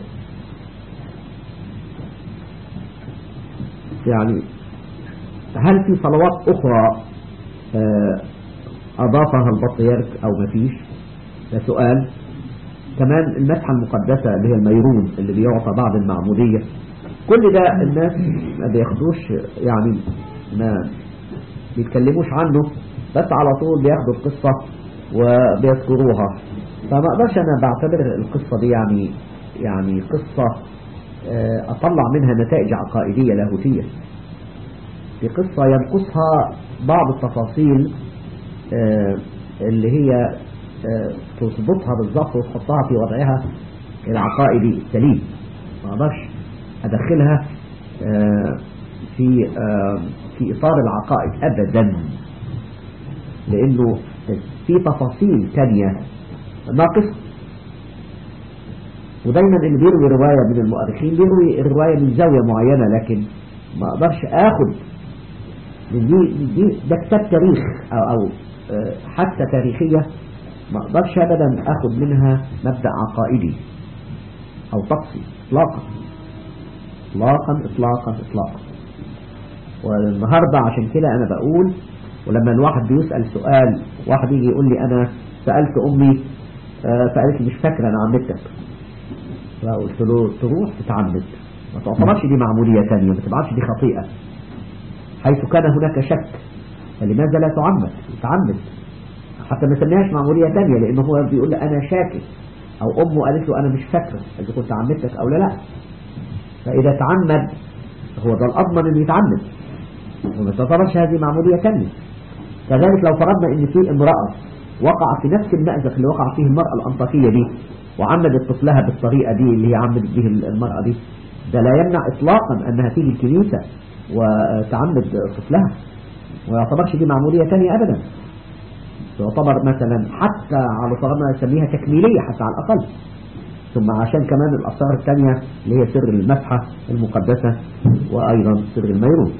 يعني هل في صلوات أخرى آه، أضافها البطريرك أو ما فيش ده سؤال كمان المسحة المقدسة اللي هي الميرون اللي بيعطى بعد المعمودية كل ده الناس ما بياخدوش يعني ما بيتكلموش عنه بس على طول بياخدوا القصة وبيذكروها فما اقدرش انا بعتبر القصة دي يعني يعني قصة آه، اطلع منها نتائج عقائدية لاهوتية في قصة ينقصها بعض التفاصيل آه، اللي هي آه، تظبطها بالظبط وتحطها في وضعها العقائدي السليم ما اقدرش ادخلها آه، في آه، في اطار العقائد ابدا لانه في تفاصيل تانية ناقصة ودايما اللي بيروي رواية من المؤرخين بيروي الرواية من زاوية معينة لكن ما اقدرش اخد من دي, من دي ده كتاب تاريخ او, أو آه، حتى تاريخية ما اقدرش ابدا اخد منها مبدأ عقائدي او طقسي اطلاقا اطلاقا اطلاقا اطلاقا والنهاردة عشان كده انا بقول ولما الواحد بيسأل سؤال واحد يجي يقول لي انا سألت امي آه، فقالت لي مش فاكرة انا عمتك فقلت له تروح تتعمد ما تعتبرش دي معمودية تانية ما تبعتش دي خطيئة حيث كان هناك شك فلماذا لا تعمد تعمد حتى ما سميهاش معمودية تانية لانه هو بيقول لي انا شاكك او امه قالت له انا مش فاكرة اذا كنت عمدتك او لا لا فاذا تعمد هو ده الاضمن انه يتعمد وما تعتبرش هذه معمودية تانية كذلك لو فرضنا ان في امرأة وقع في نفس المأزق اللي وقع فيه المرأة الأنطاكية دي وعمدت طفلها بالطريقة دي اللي هي عمدت به المرأة دي ده لا يمنع إطلاقا أنها تيجي الكنيسة وتعمد طفلها ويعتبرش دي معمولية تانية أبدا تعتبر مثلا حتى على صغرنا نسميها تكميلية حتى على الأقل ثم عشان كمان الأسرار الثانية اللي هي سر المسحة المقدسة وأيضا سر الميرون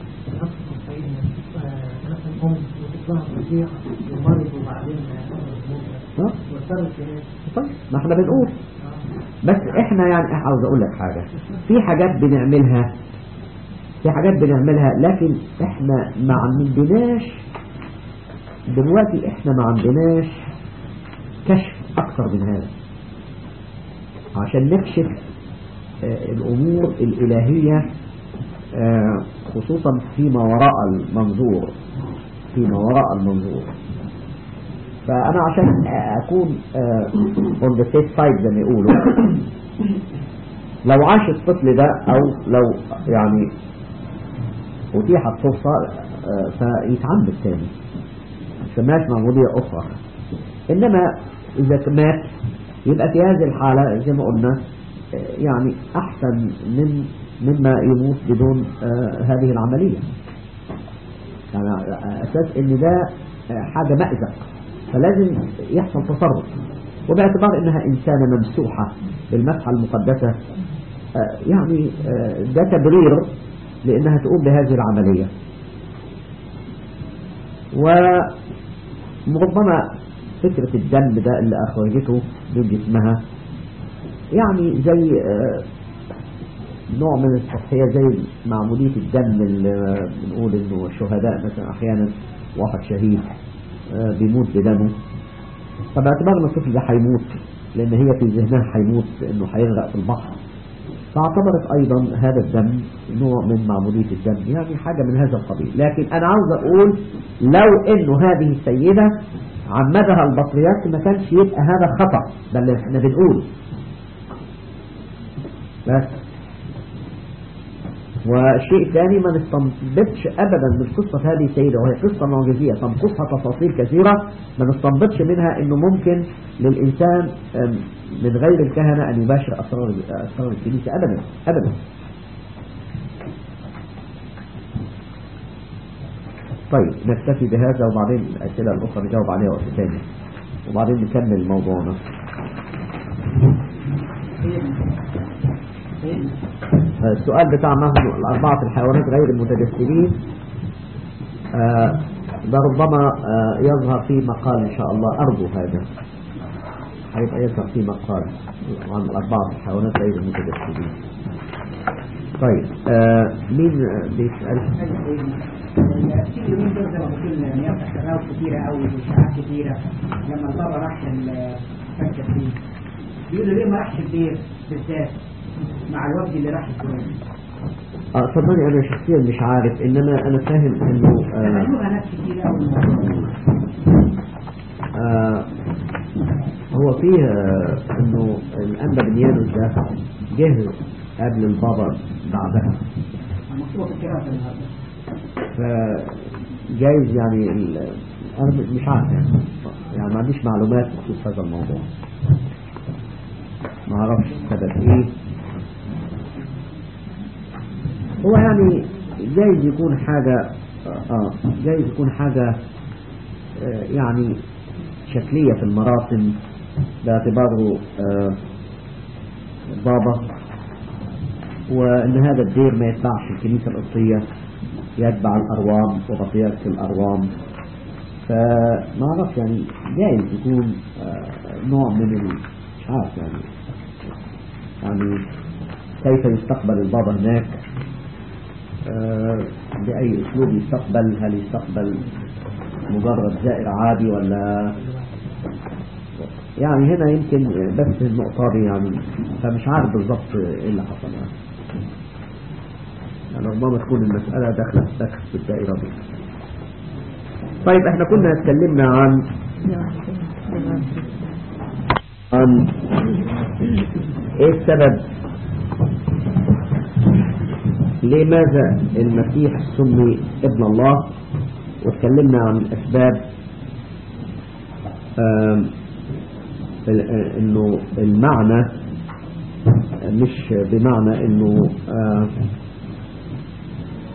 الأم وتطلع فظيع ومرض وبعدين ها؟ واضطرت هناك طيب ما احنا بنقول بس احنا يعني عاوز اقول لك حاجة في حاجات بنعملها في حاجات بنعملها لكن احنا ما عندناش دلوقتي احنا ما عندناش كشف اكثر من هذا عشان نكشف آه، الامور الالهية آه، خصوصا فيما وراء المنظور فيما وراء المنظور فأنا عشان أكون آه، on the safe side زي ما يقولوا لو عاش الطفل ده أو لو يعني أتيحت فرصة آه، فيتعمد تاني سماش معمودية أخرى إنما إذا مات يبقى في هذه الحالة زي ما قلنا آه، يعني أحسن من مما يموت بدون آه، هذه العملية يعني على أساس إن ده آه، حاجة مأزق فلازم يحصل تصرف وباعتبار إنها إنسانة ممسوحة بالمسحة المقدسة آه، يعني آه، ده تبرير لأنها تقوم بهذه العملية وربما فكرة الدم ده اللي أخرجته من جسمها يعني زي آه، نوع من التضحية زي معمولية الدم اللي بنقول انه الشهداء مثلا احيانا واحد شهيد آه، بيموت بدمه فباعتبار ان الطفل ده هيموت لان هي في ذهنها هيموت انه هيغرق في البحر فاعتبرت ايضا هذا الدم نوع من معمولية الدم يعني حاجة من هذا القبيل لكن انا عاوز اقول لو انه هذه السيدة عمدها البطريرك ما كانش يبقى هذا خطأ ده اللي احنا بنقوله بس والشيء الثاني ما نستنبطش ابدا من قصة هذه السيدة وهي قصة معجزية تنقصها تفاصيل كثيرة ما نستنبطش منها انه ممكن للانسان أم، من غير الكهنة ان يباشر اسرار اسرار الكنيسة ابدا ابدا طيب نكتفي بهذا وبعدين الاسئلة الاخرى نجاوب عليها وقت ثاني وبعدين نكمل موضوعنا السؤال بتاع ما هم الأربعة الحيوانات غير المتجسدين آه، ده ربما آه، يظهر في مقال إن شاء الله أرجو هذا هيبقى يظهر في مقال عن الأربعة الحيوانات غير المتجسدين طيب آه، مين آه، بيسأل في اليومين دول زي ما بقول نيابة شباب كتيرة أوي وإشاعات كتيرة لما البابا راح الفكر فيه بيقولوا ليه ما راحش الدير بالذات مع الوفد اللي راح الكويت اه صدقني انا شخصيا مش عارف انما انا فاهم انه آه عملوها ناس كتير أوي آه هو فيه آه انه الانبا بنيانوس ده جه قبل البابا بعدها مكتوبة في الكراسة النهارده فجايز يعني ال- انا مش عارف يعني يعني ما عنديش معلومات بخصوص هذا الموضوع ما اعرفش السبب ايه هو يعني جايز يكون حاجة اه جايز يكون حاجة آه يعني شكلية في المراسم باعتباره آه بابا وان هذا الدير ما يتبعش الكنيسة القبطية يتبع الأروام وبطيئة الأروام فما أعرف يعني جايز يكون آه، نوع من ال- مش عارف يعني يعني كيف يستقبل البابا هناك آه، بأي أسلوب يستقبل هل يستقبل مجرد زائر عادي ولا يعني هنا يمكن بس النقطة دي يعني فمش عارف بالضبط ايه اللي حصل يعني يعني ربما تكون المسألة داخلة داخل في الدائرة دي طيب احنا كنا اتكلمنا عن عن ايه السبب لماذا المسيح سمي ابن الله واتكلمنا عن اسباب آم، ال- آه، انه المعنى مش بمعنى انه آه،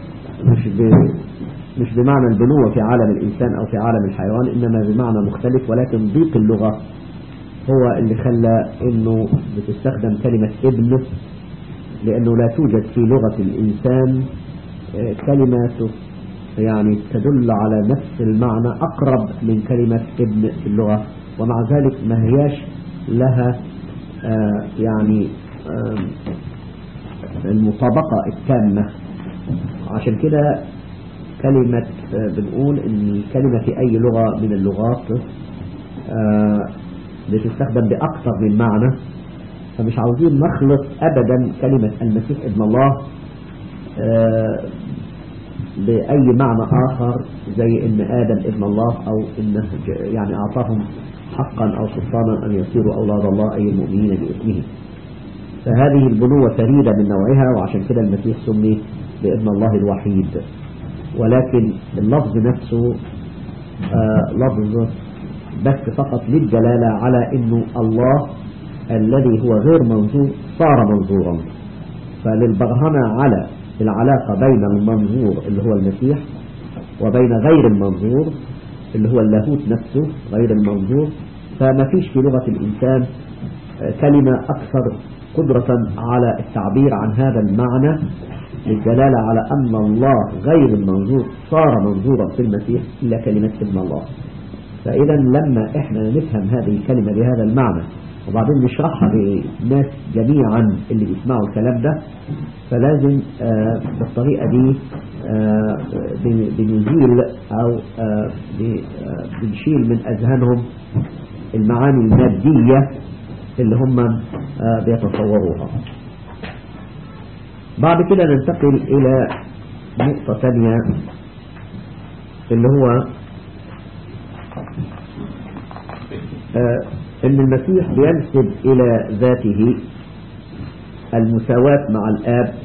مش ب... مش بمعنى البنوة في عالم الإنسان أو في عالم الحيوان إنما بمعنى مختلف ولكن ضيق اللغة هو اللي خلى إنه بتستخدم كلمة ابن لأنه لا توجد في لغة الإنسان آه، كلمة يعني تدل على نفس المعنى أقرب من كلمة ابن في اللغة ومع ذلك ما هياش لها آه، يعني آه، المطابقة التامة عشان كده كلمة آه، بنقول ان الكلمة في اي لغة من اللغات آه، بتستخدم بأكثر من معنى فمش عاوزين نخلط ابدا كلمة المسيح ابن الله آه، بأي معنى آخر زي ان آدم ابن الله او انه ج- يعني اعطاهم حقا او سلطانا ان يصيروا اولاد الله اي المؤمنين باسمه فهذه البنوة فريدة من نوعها وعشان كده المسيح سمي بابن الله الوحيد ولكن اللفظ نفسه آه لفظ بس فقط للدلالة على انه الله الذي هو غير منظور صار منظورا فللبرهنة على العلاقة بين المنظور اللي هو المسيح وبين غير المنظور اللي هو اللاهوت نفسه غير المنظور فما فيش في لغة الإنسان آه، كلمة أكثر قدرة على التعبير عن هذا المعنى للدلالة على أن الله غير المنظور صار منظورا في المسيح إلا كلمة ابن الله فإذا لما إحنا نفهم هذه الكلمة بهذا المعنى وبعدين نشرحها للناس جميعا اللي بيسمعوا الكلام ده فلازم آه بالطريقة دي آه بن- بنزيل أو آه ب- آه بنشيل من أذهانهم المعاني المادية اللي هم آه بيتصوروها بعد كده ننتقل إلى نقطة ثانية اللي هو آه، ان المسيح بينسب الى ذاته المساواة مع الاب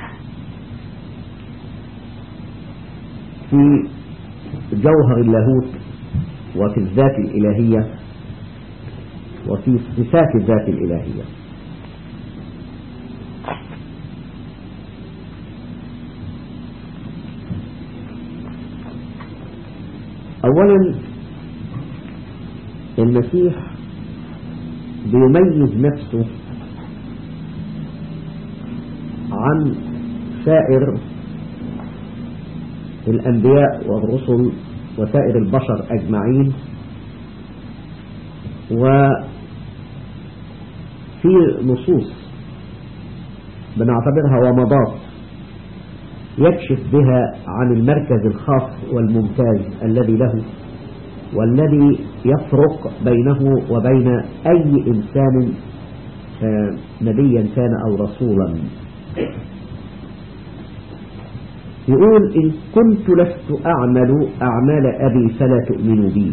في جوهر اللاهوت وفي الذات الالهية وفي صفات الذات الالهية اولا المسيح بيميز نفسه عن سائر الأنبياء والرسل وسائر البشر أجمعين وفي نصوص بنعتبرها ومضات يكشف بها عن المركز الخاص والممتاز الذي له والذي يفرق بينه وبين أي إنسان آه، نبيا كان أو رسولا يقول إن كنت لست أعمل أعمال أبي فلا تؤمنوا بي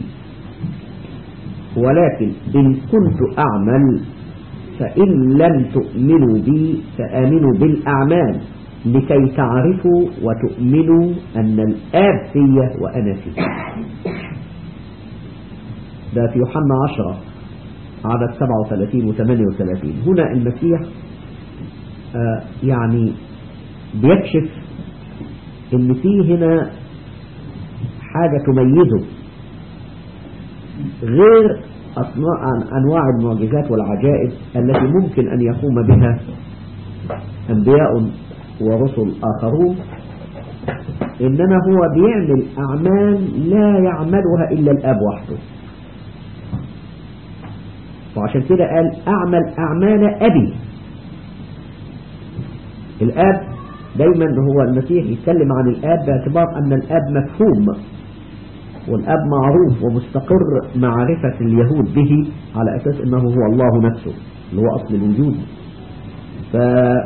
ولكن إن كنت أعمل فإن لم تؤمنوا بي فآمنوا بالأعمال لكي تعرفوا وتؤمنوا أن الآب في وأنا فيه ده في يوحنا 10 عدد 37 و 38 هنا المسيح آه يعني بيكشف ان في هنا حاجة تميزه غير أصناع أنواع المعجزات والعجائب التي ممكن أن يقوم بها أنبياء ورسل آخرون إنما هو بيعمل أعمال لا يعملها إلا الآب وحده وعشان كده قال أعمل أعمال أبي الآب دايما هو المسيح يتكلم عن الآب باعتبار أن الآب مفهوم والآب معروف ومستقر معرفة اليهود به على أساس أنه هو الله نفسه اللي هو أصل الوجود ف...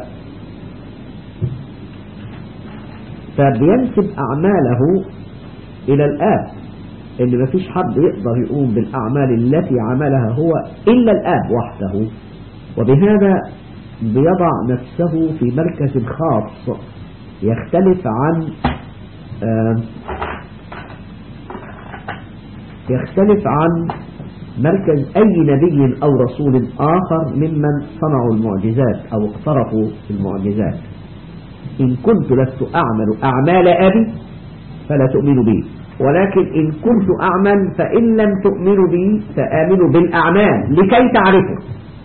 فبينسب أعماله إلى الآب ان مفيش حد يقدر يقوم بالاعمال التي عملها هو الا الاب وحده وبهذا بيضع نفسه في مركز خاص يختلف عن آه يختلف عن مركز اي نبي او رسول اخر ممن صنعوا المعجزات او اقترفوا المعجزات إن كنت لست أعمل أعمال أبي فلا تؤمنوا بي ولكن إن كنت أعمل فإن لم تؤمنوا بي فآمنوا بالأعمال لكي تعرفوا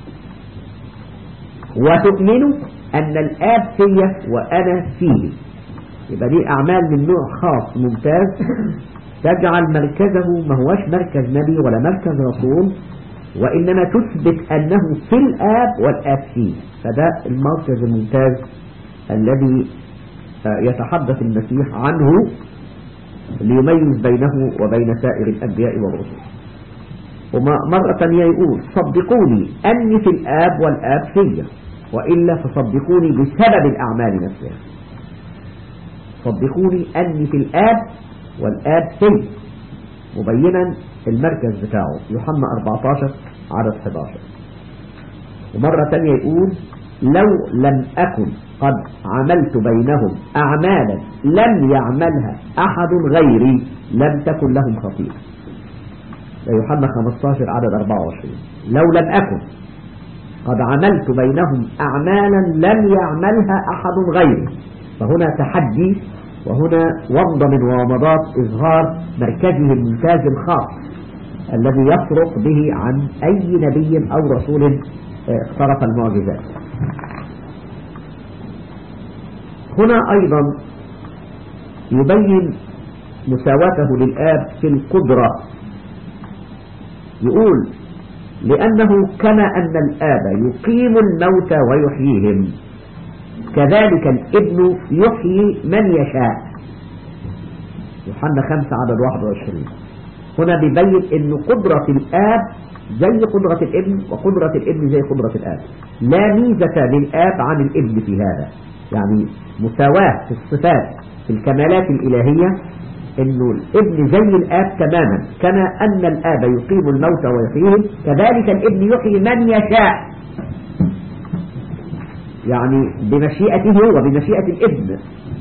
وتؤمنوا أن الآب فيا وأنا فيه يبقى دي أعمال من نوع خاص ممتاز تجعل مركزه ما هوش مركز نبي ولا مركز رسول وإنما تثبت أنه في الآب والآب فيه فده المركز الممتاز الذي يتحدث المسيح عنه ليميز بينه وبين سائر الأنبياء والرسل ومرة ثانية يقول صدقوني أني في الآب والآب فيا وإلا فصدقوني بسبب الأعمال نفسها صدقوني أني في الآب والآب في مبينا المركز بتاعه يوحنا 14 عدد 11 ومرة تانية يقول لو لم أكن قد عملت بينهم أعمالا لم يعملها أحد غيري لم تكن لهم خطيئة يوحنا 15 عدد 24 لو لم أكن قد عملت بينهم أعمالا لم يعملها أحد غيري فهنا تحدي وهنا ومضة من ومضات إظهار مركزه الممتاز الخاص الذي يفرق به عن أي نبي أو رسول اقترف المعجزات هنا أيضا يبين مساواته للآب في القدرة يقول لأنه كما أن الآب يقيم الموتى ويحييهم كذلك الابن يحيي من يشاء يوحنا 5 عدد 21 هنا بيبين ان قدرة الآب زي قدرة الابن وقدرة الابن زي قدرة الآب لا ميزة للآب عن الابن في هذا يعني مساواة في الصفات في الكمالات الإلهية انه الابن زي الآب تماما كما أن الآب يقيم الموتى ويحييهم كذلك الابن يحيي من يشاء يعني بمشيئته هو بمشيئة الابن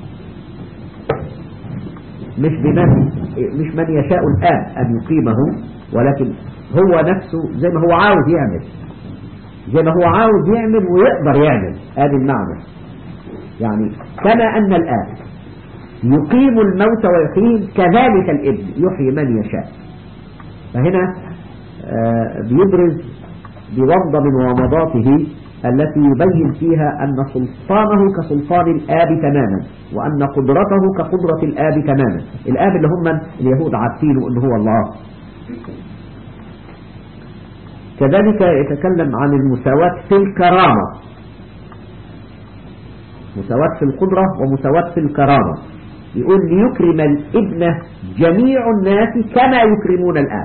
مش بمن مش من يشاء الآب أن يقيمه ولكن هو نفسه زي ما هو عاوز يعمل زي ما هو عاوز يعمل ويقدر يعمل هذا المعنى يعني كما أن الآب يقيم الموت ويحييه كذلك الابن يحيي من يشاء فهنا آه بيبرز بوضع من ومضاته التي يبين فيها أن سلطانه كسلطان الآب تماما وأن قدرته كقدرة الآب تماما الآب اللي هم اليهود عارفينه أنه هو الله كذلك يتكلم عن المساواة في الكرامة مساواة في القدرة ومساواة في الكرامة يقول ليكرم الابن جميع الناس كما يكرمون الآب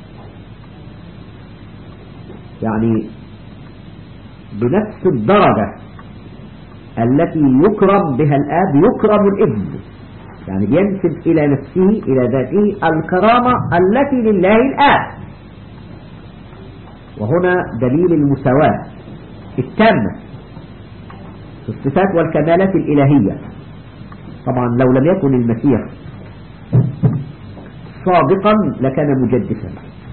يعني بنفس الدرجة التي يكرم بها الآب يكرم الابن يعني بينسب إلى نفسه إلى ذاته الكرامة التي لله الآب وهنا دليل المساواة التامة في الصفات والكمالات الإلهية طبعا لو لم يكن المسيح صادقا لكان مجدسا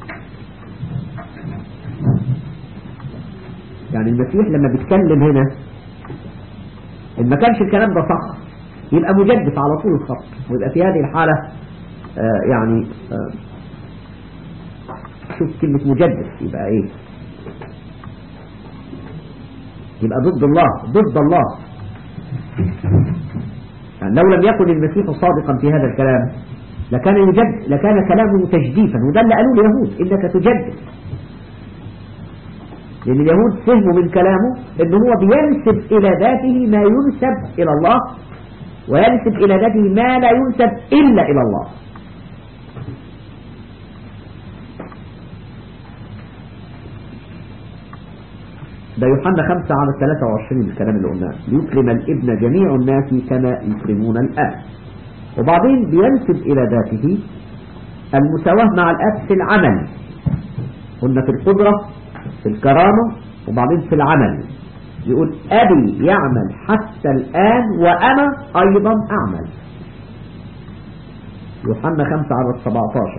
يعني المسيح لما بيتكلم هنا إن ما كانش الكلام ده صح يبقى مجدس على طول الخط ويبقى في هذه الحالة آه يعني آه شوف كلمة مجدس يبقى ايه يبقى ضد الله ضد الله يعني لو لم يكن المسيح صادقا في هذا الكلام لكان يجد لكان كلامه تجديفا وده اللي قالوه اليهود انك تجدد لأن اليهود فهموا من كلامه أنه هو بينسب إلى ذاته ما ينسب إلى الله وينسب إلى ذاته ما لا ينسب إلا إلى الله ده يوحنا 5 على 23 الكلام اللي قلناه ليكرم الابن جميع الناس كما يكرمون الآب وبعدين بينسب إلى ذاته المساواة مع الآب في العمل قلنا في القدرة في الكرامة وبعدين في العمل يقول أبي يعمل حتى الآن وأنا أيضا أعمل يوحنا 5 على 17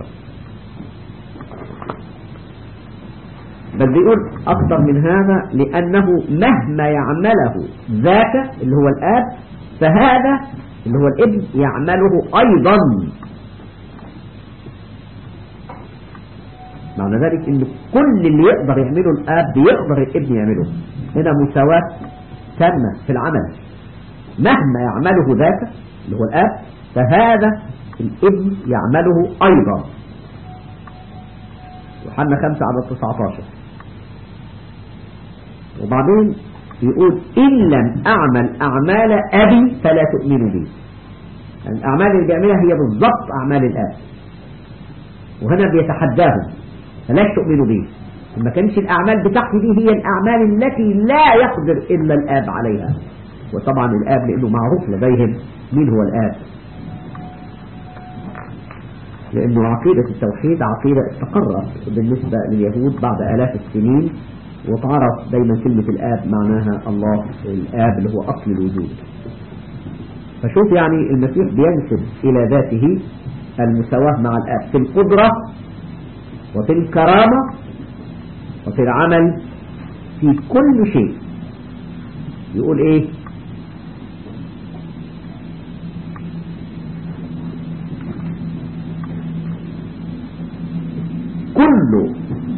بل بيقول أكثر من هذا لأنه مهما يعمله ذاك اللي هو الآب فهذا اللي هو الابن يعمله أيضا معنى ذلك ان كل اللي يقدر يعمله الاب يقدر الابن يعمله هنا مساواة تامة في العمل مهما يعمله ذاك اللي هو الاب فهذا الابن يعمله ايضا يوحنا 5 على 19 وبعدين يقول إن لم أعمل أعمال أبي فلا تؤمنوا بي يعني الأعمال اللي بيعملها هي بالضبط أعمال الآب وهنا بيتحداهم فلا تؤمنوا به ما كانش الأعمال بتاعتي دي هي الأعمال التي لا يقدر إلا الآب عليها وطبعا الآب لأنه معروف لديهم مين هو الآب لأنه عقيدة التوحيد عقيدة استقرت بالنسبة لليهود بعد آلاف السنين وتعرف دايما كلمة الآب معناها الله الآب اللي هو أصل الوجود فشوف يعني المسيح بينسب إلى ذاته المساواة مع الآب في القدرة وفي الكرامة وفي العمل في كل شيء يقول ايه كل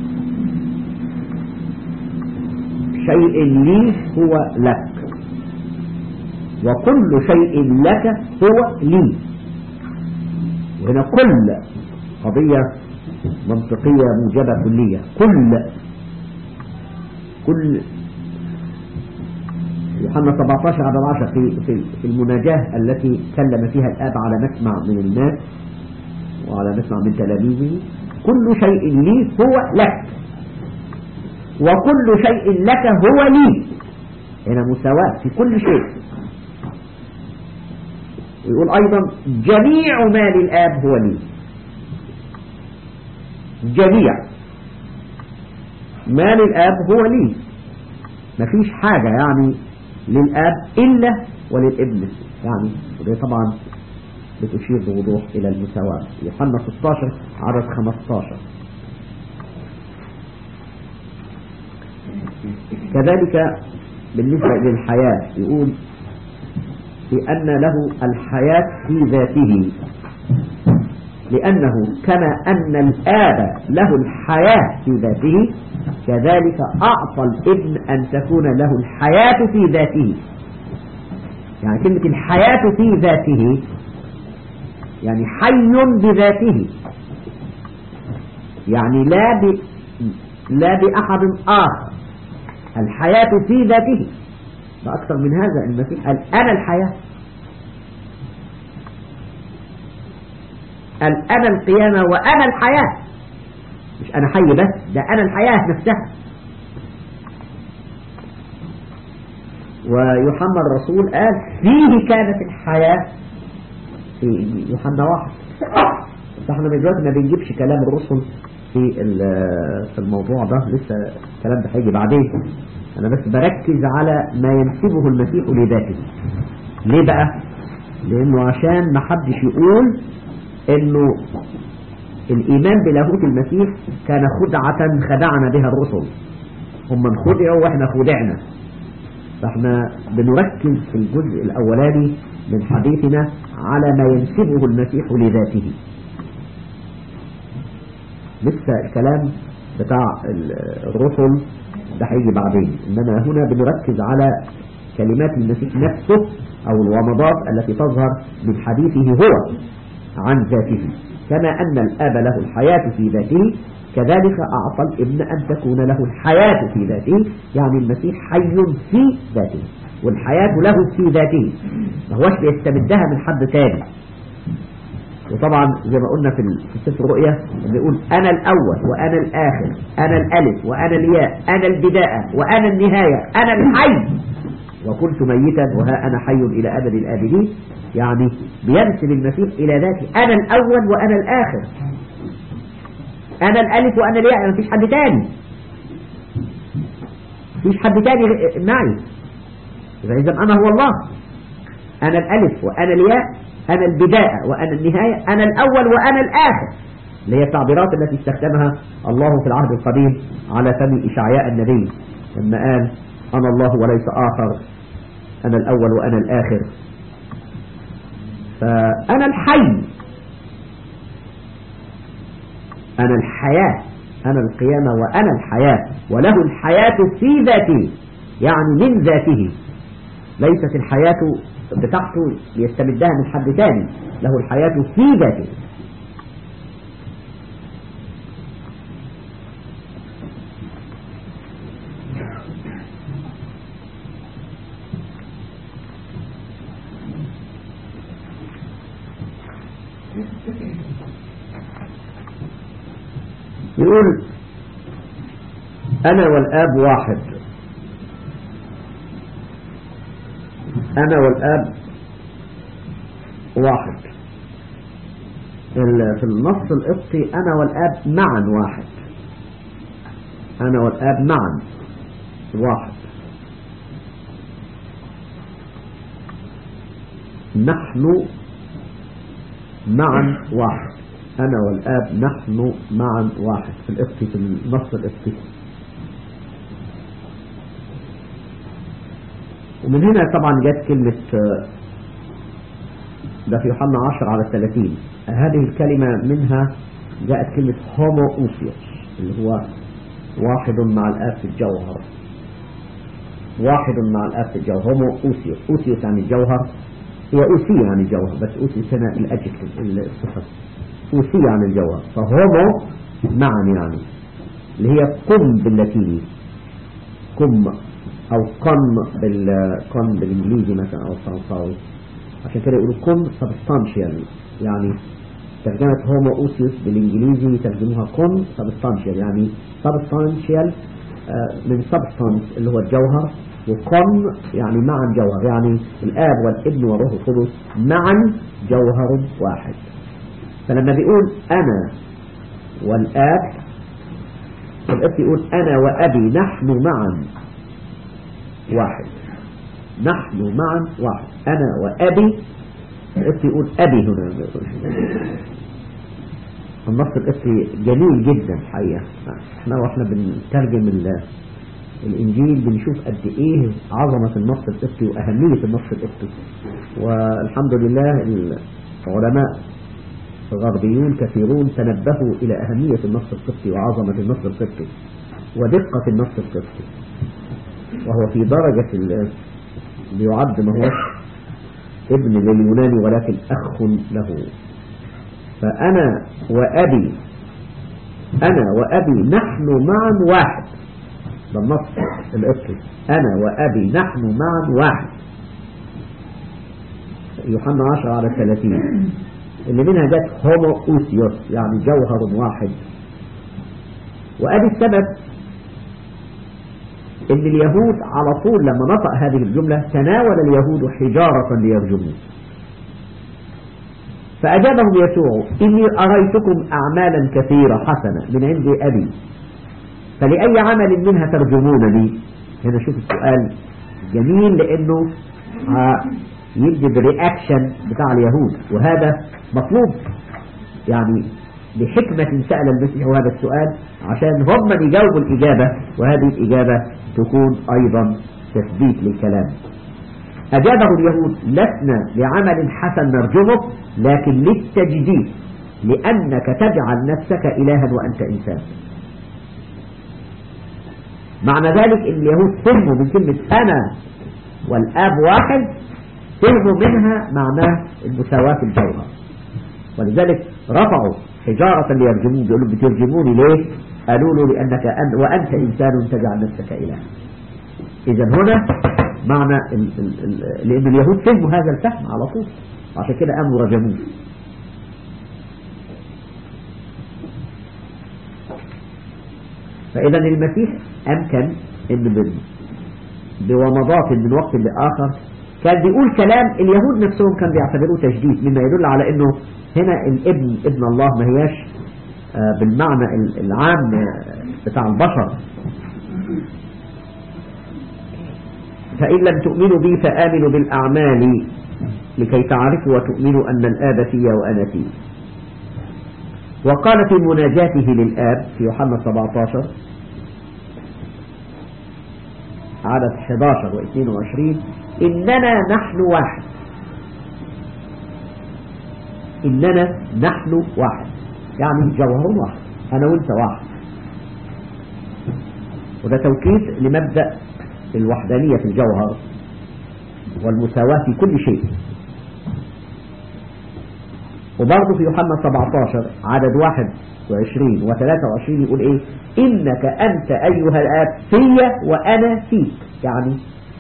شيء لي هو لك وكل شيء لك هو لي وهنا كل قضية منطقية موجبة كلية كل كل يوحنا 17 على 10 في, في, في المناجاة التي كلم فيها الآب على مسمع من الناس وعلى مسمع من تلاميذه كل شيء لي هو لك وكل شيء لك هو لي هنا مساواة في كل شيء ويقول أيضا جميع مال الآب هو لي جميع مال الآب هو لي مفيش حاجة يعني للآب إلا وللابن يعني وده طبعا بتشير بوضوح إلى المساواة يوحنا 16 عدد 15 كذلك بالنسبة للحياة يقول بأن له الحياة في ذاته لأنه كما أن الآب له الحياة في ذاته كذلك أعطى الابن أن تكون له الحياة في ذاته يعني كلمة الحياة في ذاته يعني حي بذاته يعني لا ب... لا بأحد آخر الحياة في ذاته فأكثر من هذا المسيح قال أنا الحياة قال أنا القيامة وأنا الحياة مش أنا حي بس ده أنا الحياة نفسها ويوحنا الرسول قال فيه كانت الحياة في يوحنا واحد فاحنا دلوقتي ما بنجيبش كلام الرسل في في الموضوع ده لسه الكلام ده هيجي بعدين انا بس بركز على ما ينسبه المسيح لذاته ليه بقى لانه عشان ما حدش يقول انه الايمان بلاهوت المسيح كان خدعة خدعنا بها الرسل هم انخدعوا واحنا خدعنا فاحنا بنركز في الجزء الاولاني من حديثنا على ما ينسبه المسيح لذاته لسه الكلام بتاع الرسل ده هيجي بعدين انما هنا بنركز على كلمات المسيح نفسه او الومضات التي تظهر من حديثه هو عن ذاته كما ان الاب له الحياة في ذاته كذلك اعطى الابن ان تكون له الحياة في ذاته يعني المسيح حي في ذاته والحياة له في ذاته ما هوش بيستمدها من حد تاني وطبعا زي ما قلنا في في سفر الرؤيا بيقول انا الاول وانا الاخر انا الالف وانا الياء انا البدايه وانا النهايه انا الحي وكنت ميتا وها انا حي الى ابد الابدين يعني بينسب المسيح الى ذاته انا الاول وانا الاخر انا الالف وانا الياء ما فيش حد تاني مفيش حد تاني معي اذا انا هو الله انا الالف وانا الياء أنا البداية وأنا النهاية أنا الأول وأنا الآخر اللي هي التعبيرات التي استخدمها الله في العهد القديم على فم إشعياء النبي لما قال أنا الله وليس آخر أنا الأول وأنا الآخر فأنا الحي أنا الحياة أنا القيامة وأنا الحياة وله الحياة في ذاته يعني من ذاته ليست الحياة بتاعته ليستمدها من حد ثاني له الحياة في ذاته يقول أنا والآب واحد أنا والآب واحد ال- في النص القبطي أنا والآب معا واحد أنا والآب معا واحد نحن معا واحد أنا والآب نحن معا واحد في القبطي في النص القبطي ومن هنا طبعا جت كلمة آه، ده في يوحنا 10 على 30 هذه الكلمة منها جاءت كلمة هومو أوسيوس اللي هو واحد مع الآب في الجوهر واحد مع الآب في الجوهر هومو أوسيوس أوسيوس يعني الجوهر هي أوسي يعني الجوهر بس أوسيوس هنا الأجكتيف الصفة أوسي يعني الجوهر فهومو معا يعني اللي هي قم باللاتيني قم أو قم بال قم بالإنجليزي مثلا أو الفرنساوي عشان كده يقولوا قم substantial يعني ترجمة هومو أوسيوس بالإنجليزي يترجموها قم substantial يعني substantial آه، من substance اللي هو الجوهر وقم يعني معا جوهر يعني الآب والابن والروح القدس معا جوهر واحد فلما بيقول أنا والآب الآب يقول أنا وأبي نحن معا واحد نحن معا واحد أنا وأبي الآب يقول أبي هنا النص القبطي جميل جدا الحقيقة احنا واحنا بنترجم ال- الإنجيل بنشوف قد إيه عظمة النص القبطي وأهمية النص القبطي والحمد لله العلماء غربيون كثيرون تنبهوا إلى أهمية النص القبطي وعظمة النص القبطي ودقة النص القبطي وهو في درجة ال- بيعد ما هو ابن لليوناني ولكن أخ له فأنا وأبي أنا وأبي نحن معا واحد ده النص القبطي أنا وأبي نحن معا واحد يوحنا 10 على 30 اللي منها جت هومو أوسيوس يعني جوهر واحد وأدي السبب ان اليهود على طول لما نطق هذه الجملة تناول اليهود حجارة ليرجموه فأجابهم يسوع إني أريتكم أعمالا كثيرة حسنة من عند أبي فلأي عمل منها ترجمونني هنا شوف السؤال جميل لأنه ها- يجد رياكشن بتاع اليهود وهذا مطلوب يعني بحكمة سأل المسيح هذا السؤال عشان هم اللي يجاوبوا الإجابة وهذه الإجابة تكون أيضا تثبيت للكلام أجابه اليهود لسنا لعمل حسن نرجمك لكن للتجديد لأنك تجعل نفسك إلها وأنت إنسان معنى ذلك ان اليهود فهموا من كلمة أنا والآب واحد فهموا منها معناه المساواة في الجوهر ولذلك رفعوا حجارة ليرجمون بيقولوا بترجموني ليه قالوا له لأنك أن وأنت إنسان تجعل نفسك إله إذا هنا معنى ال ال ال لأن اليهود فهموا هذا الفهم على طول عشان كده قاموا رجموه فإذا المسيح أمكن إن بال- بومضات من وقت لآخر كان بيقول كلام اليهود نفسهم كان بيعتبروه تجديد مما يدل على انه هنا الابن ابن الله ما هياش آه، بالمعنى ال- العام آه، بتاع البشر فإن لم تؤمنوا بي فآمنوا بالأعمال لكي تعرفوا وتؤمنوا أن الآب في وأنا فيه وقال في مناجاته للآب في يوحنا 17 عدد 11 و22 إننا نحن واحد إننا نحن واحد يعني جوهر واحد أنا وأنت واحد وده توكيد لمبدأ الوحدانية في الجوهر والمساواة في كل شيء وبرضه في يوحنا 17 عدد 21 و 23 يقول ايه انك انت ايها الاب في وانا فيك يعني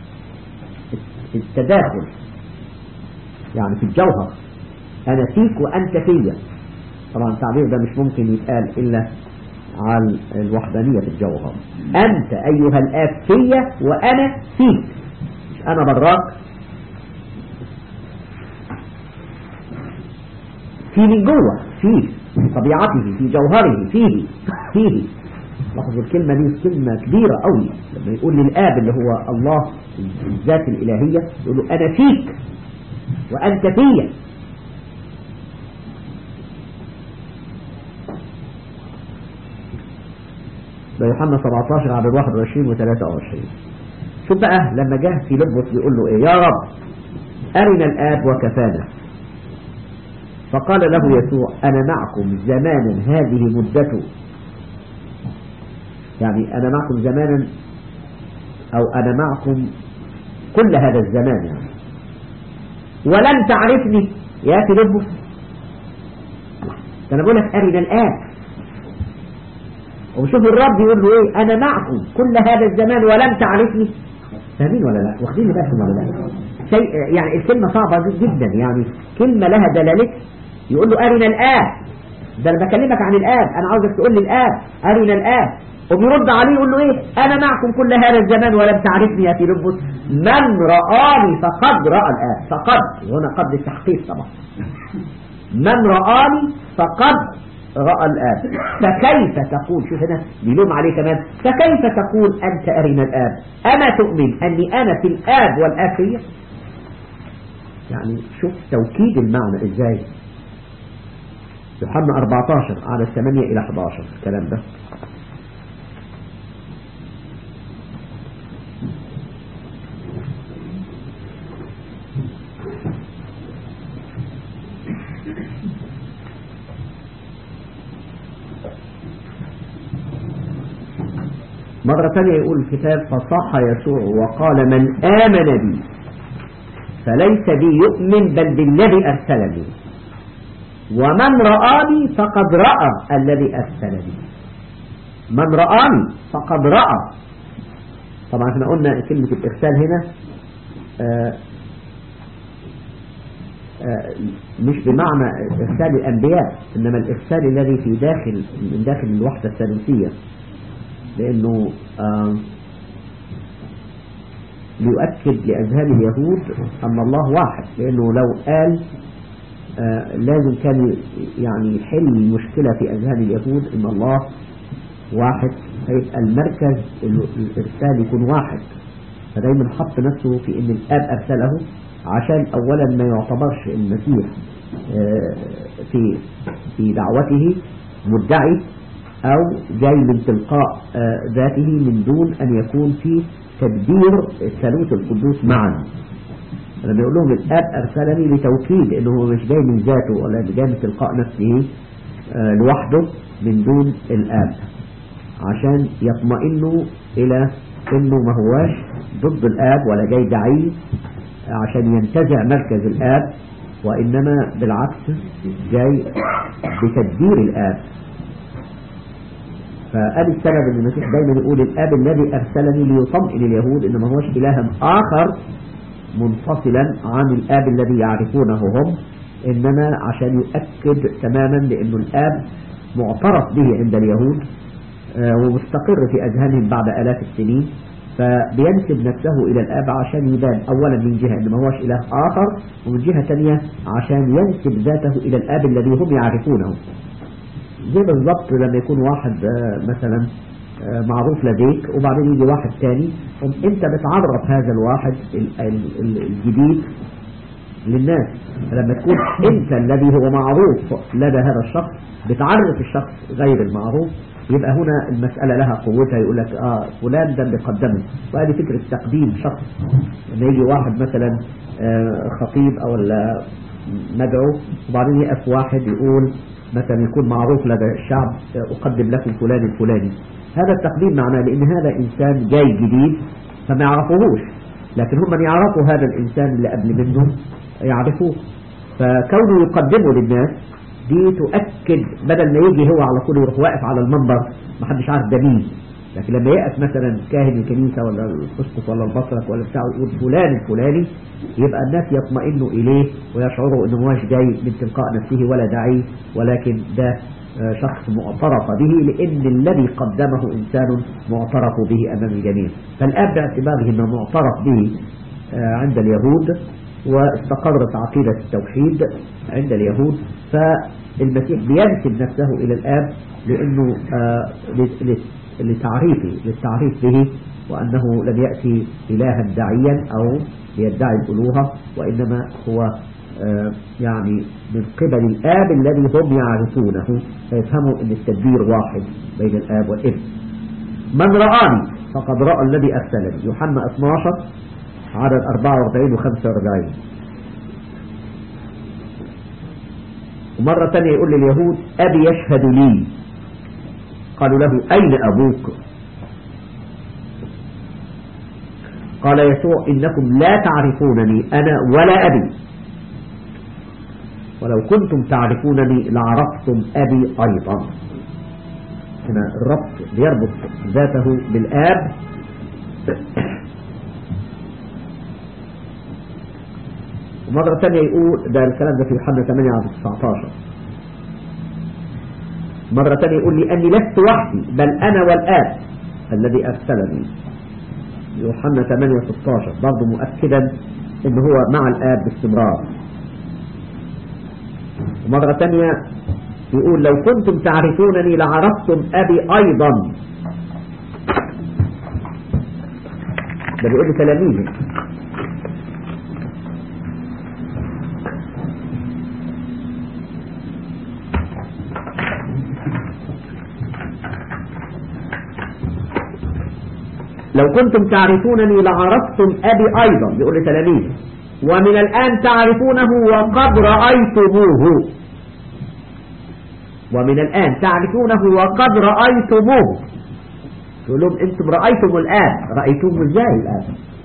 التداخل يعني في الجوهر انا فيك وانت فيا طبعا التعبير ده مش ممكن يتقال الا عن الوحدانية في الجوهر انت ايها الاب فيا وانا فيك مش انا براك في من جوه فيه في طبيعته في جوهره فيه فيه لاحظوا الكلمة دي كلمة كبيرة قوي لما يقول للآب اللي هو الله الذات الإلهية يقول له أنا فيك وأنت فيا ده يوحنا 17 عدد 21 و 23 شوف بقى لما جه في لبس بيقول له ايه يا رب أرنا الآب وكفانا فقال له يسوع أنا معكم زمانا هذه مدته يعني أنا معكم زمانا أو أنا معكم كل هذا الزمان يعني ولن تعرفني يا فيلبس أنا بقول لك أرنا الآن وشوف الرب يقول له إيه أنا معكم كل هذا الزمان ولن تعرفني فاهمين ولا لا واخدين بالكم ولا لا شيء يعني الكلمة صعبة جدا يعني كلمة لها دلالة يقول له أرنا الآب ده أنا بكلمك عن الآب أنا عاوزك تقول لي الآب أرنا الآب وبيرد عليه يقول له إيه أنا معكم كل هذا الزمان ولم تعرفني يا فيلبس من رآني فقد رأى الآب فقد هنا قد التحقيق طبعا من رآني فقد رأى الآب فكيف تقول شوف هنا بيلوم عليه كمان فكيف تقول أنت أرنا الآب أما تؤمن أني أنا في الآب والآب فيا يعني شوف توكيد المعنى إزاي يوحنا 14 على 8 إلى 11 الكلام ده مرة ثانية يقول الكتاب فصح يسوع وقال من آمن بي فليس بي يؤمن بل بالذي أرسلني ومن رآني فقد رأى الذي أرسلني من رآني فقد رأى طبعا احنا قلنا كلمة الإرسال هنا آآ آآ مش بمعنى إرسال الأنبياء إنما الإرسال الذي في داخل من داخل الوحدة الثالوثية لأنه ليؤكد لأذهان اليهود أن الله واحد لأنه لو قال آه لازم كان يعني يحل المشكلة في أذهان اليهود أن الله واحد فيبقى المركز الإرسال يكون واحد فدايما حط نفسه في أن الآب أرسله عشان أولا ما يعتبرش المسيح آه في في دعوته مدعي أو جاي من تلقاء آه ذاته من دون أن يكون في تدبير الثالوث القدوس معا لما يقول لهم الآب أرسلني لتوكيد إنه هو مش جاي من ذاته ولا جاي من تلقاء نفسه آه لوحده من دون الآب عشان يطمئنوا إلى إنه ما هواش ضد الآب ولا جاي دعي عشان ينتزع مركز الآب وإنما بالعكس جاي بتدبير الآب فقال السبب ان المسيح دايما يقول الاب الذي ارسلني ليطمئن اليهود ان ما هوش الها اخر منفصلا عن الاب الذي يعرفونه هم انما عشان يؤكد تماما لانه الاب معترف به عند اليهود ومستقر في اذهانهم بعد الاف السنين فبينسب نفسه الى الاب عشان يبان اولا من جهه ان ما هوش اله اخر ومن جهه ثانيه عشان ينسب ذاته الى الاب الذي هم يعرفونه زي بالظبط لما يكون واحد مثلا معروف لديك وبعدين يجي واحد تاني انت بتعرف هذا الواحد الجديد للناس لما تكون انت الذي هو معروف لدى هذا الشخص بتعرف الشخص غير المعروف يبقى هنا المسألة لها قوتها يقول لك اه فلان ده اللي قدمه وهذه فكرة تقديم شخص لما يجي واحد مثلا آه خطيب او مدعو وبعدين يقف واحد يقول مثلا يكون معروف لدى الشعب أقدم لكم فلان الفلاني هذا التقديم معناه لأن هذا إنسان جاي جديد فما يعرفوهوش لكن هم من يعرفوا هذا الإنسان اللي قبل منهم يعرفوه فكونه يقدمه للناس دي تؤكد بدل ما يجي هو على طول يروح واقف على المنبر ما حدش عارف ده مين لكن لما يقف مثلا كاهن الكنيسة ولا الاسقف ولا البطرك ولا بتاع يقول فلان الفلاني يبقى الناس يطمئنوا إليه ويشعروا إنه ماش جاي من تلقاء نفسه ولا داعي ولكن ده آه، شخص معترف به لأن الذي قدمه إنسان معترف به أمام الجميع فالآب باعتباره أنه معترف به آه، عند اليهود واستقرت عقيدة التوحيد عند اليهود فالمسيح بينسب نفسه إلى الآب لأنه آه، ل- ل- لتعريفه للتعريف به وأنه لم يأتي إلها داعيا أو ليدعي الألوهة وإنما هو آه، يعني من قبل الآب الذي هم يعرفونه فيفهموا أن التدبير واحد بين الآب والابن من رآني فقد رأى الذي أرسلني يوحنا 12 عدد 44 و 45 ومرة ثانية يقول لليهود أبي يشهد لي قالوا له أين أبوك قال يسوع إنكم لا تعرفونني أنا ولا أبي ولو كنتم تعرفونني لعرفتم أبي أيضا هنا الربط بيربط ذاته بالآب ومرة ثانية يقول ده الكلام ده في يوحنا 8 على 19 مرة ثانية يقول لي أني لست وحدي بل أنا والآب الذي أرسلني يوحنا 8 16 برضه مؤكدا أنه هو مع الآب باستمرار ومرة ثانية يقول لو كنتم تعرفونني لعرفتم أبي أيضا ده بيقول لتلاميذه لو كنتم تعرفونني لعرفتم أبي أيضا بيقول لتلاميذه ومن الآن تعرفونه وقد رأيتموه ومن الآن تعرفونه وقد رأيتموه تقول لهم انتم رأيتم الآن رأيتموه ازاي الآن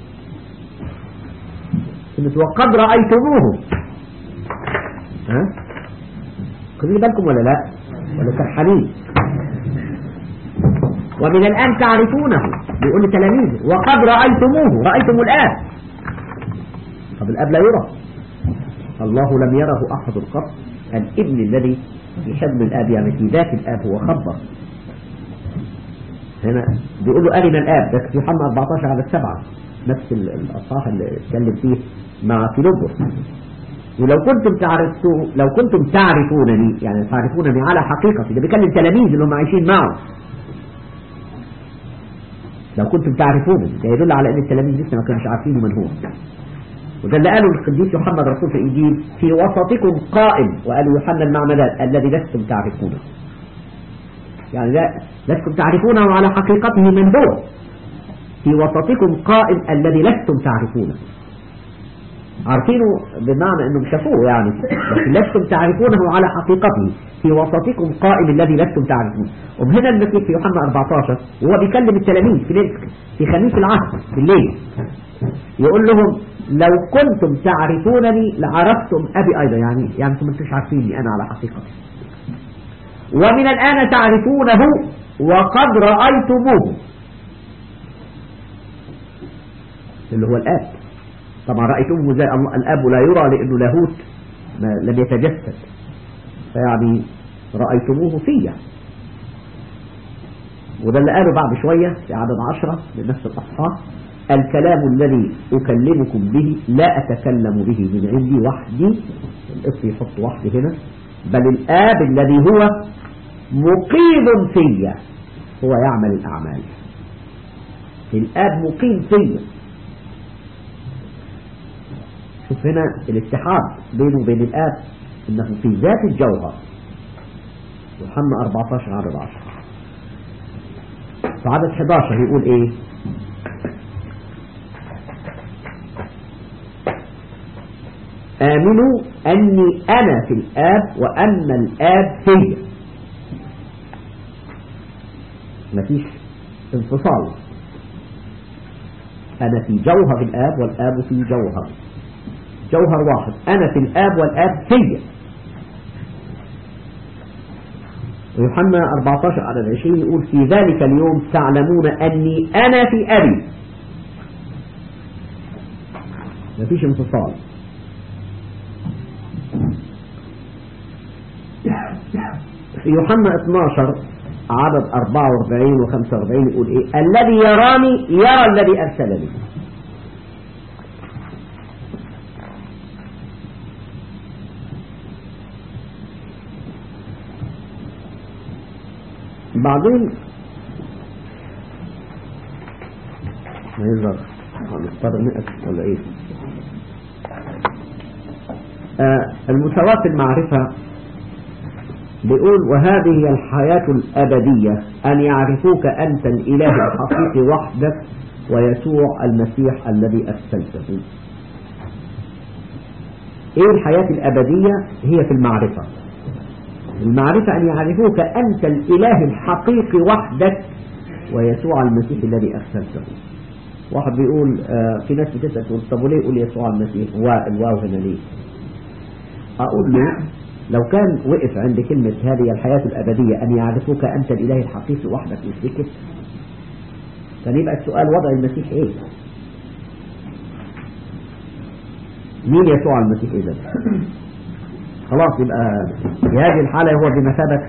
كلمة وقد رأيتموه ها خذوا بالكم ولا لا ولا سرحانين ومن الآن تعرفونه بيقول لتلاميذه وقد رأيتموه رأيتم الآن طب الآب لا يرى الله لم يره أحد قط الابن الذي في حضن الآب يعني في ذات الآب هو خبر هنا بيقول له أرنا الآب ده في يوحنا 14 على السبعة نفس ال- الأصحاح اللي اتكلم فيه مع فيلبس ولو كنتم تعرفتوا لو كنتم تعرفونني يعني تعرفونني على حقيقتي ده بيكلم تلاميذ اللي هم عايشين معه لو كنتم تعرفونني ده يدل على ان التلاميذ لسه ما كانوش عارفين من هو وده اللي قاله القديس يوحنا الرسول في الانجيل في وسطكم قائم وقال يوحنا المعمدان الذي لستم تعرفونه يعني لا لستم تعرفونه على حقيقته من هو في وسطكم قائم الذي لستم تعرفونه عارفينه بمعنى انهم شافوه يعني لكن لستم تعرفونه على حقيقته في وسطكم قائم الذي لستم تعرفونه وهنا المسيح في يوحنا 14 وهو بيكلم التلاميذ في ليل في خميس العهد بالليل يقول لهم لو كنتم تعرفونني لعرفتم ابي ايضا يعني يعني انتم مش عارفيني انا على حقيقتي ومن الان تعرفونه وقد رايتموه اللي هو الاب طبعا رأيتمه زي الله- الأب لا يرى لأنه لاهوت ما لم يتجسد فيعني رأيتموه فيا وده اللي قاله بعد شوية في عدد عشرة من نفس الأصحاح الكلام الذي أكلمكم به لا أتكلم به من عندي وحدي الاسم يحط وحدي هنا بل الآب الذي هو مقيم فيا هو يعمل الأعمال الآب مقيم فيا شوف هنا الاتحاد بينه وبين الآب إنه في ذات الجوهر يوحنا 14 عدد 10 في عدد 11 يقول إيه آمنوا أني أنا في الآب وأن الآب فيا مفيش انفصال أنا في جوهر الآب والآب في جوهر جوهر واحد أنا في الآب والآب فيا ويوحنا 14 على العشرين يقول في ذلك اليوم تعلمون أني أنا في أبي مفيش انفصال في يوحنا 12 عدد 44 و 45 يقول ايه الذي يراني يرى الذي ارسلني بعدين ما يظهر هنضطر نقف ولا ايه آه المساواة في المعرفة بيقول وهذه هي الحياة الأبدية أن يعرفوك أنت الإله الحقيقي وحدك ويسوع المسيح الذي أرسلته إيه الحياة الأبدية هي في المعرفة المعرفة أن يعرفوك أنت الإله الحقيقي وحدك ويسوع المسيح الذي أرسلته واحد بيقول آه في ناس بتسأل تقول طب وليه يقول يسوع المسيح والواو هنا ليه أقول له لو كان وقف عند كلمة هذه الحياة الأبدية أن يعرفوك أنت الإله الحقيقي وحدك مش سكت كان يبقى السؤال وضع المسيح إيه مين يسوع المسيح إذا خلاص يبقى في هذه الحالة هو بمثابة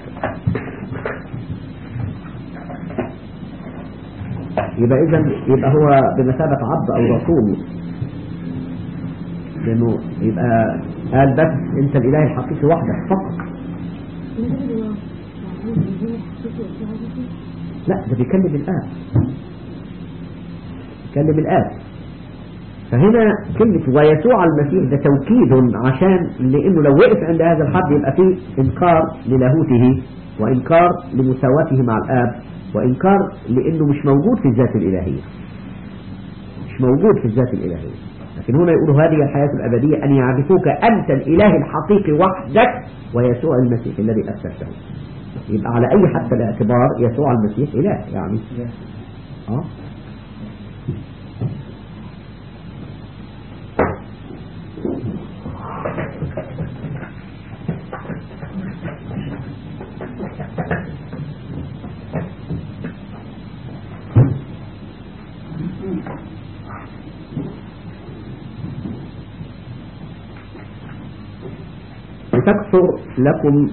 يبقى إذا يبقى هو بمثابة عبد أو رسول لأنه يبقى قال بس أنت الإله الحقيقي وحدك فقط لا ده بيكلم الآب بيكلم الآب فهنا كلمة ويسوع المسيح ده توكيد عشان لأنه لو وقف عند هذا الحد يبقى فيه إنكار للاهوته وإنكار لمساواته مع الآب وإنكار لأنه مش موجود في الذات الإلهية مش موجود في الذات الإلهية لكن هنا يقولوا هذه الحياة الأبدية أن يعرفوك أنت الإله الحقيقي وحدك ويسوع المسيح الذي أرسلته يبقى على أي حتى الاعتبار يسوع المسيح إله يعني آه لتكثر لكم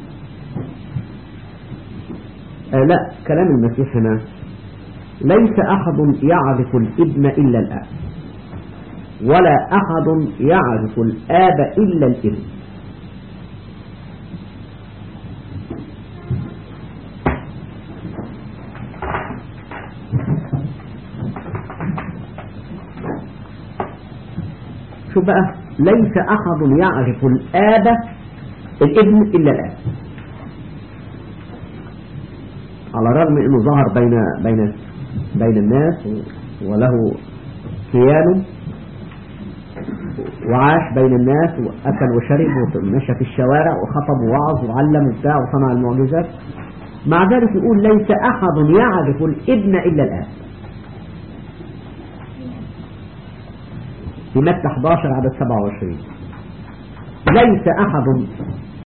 آه لا كلام المسيح هنا ليس أحد يعرف الابن إلا الآب ولا أحد يعرف الآب إلا الابن شو بقى ليس أحد يعرف الآب الابن إلا الآب على الرغم أنه ظهر بين بين بين الناس وله كيان وعاش بين الناس وأكل وشرب ومشى في الشوارع وخطب ووعظ وعلم وبتاع وصنع المعجزات مع ذلك يقول ليس أحد يعرف الابن إلا الآب في متى 11 عدد 27 ليس أحد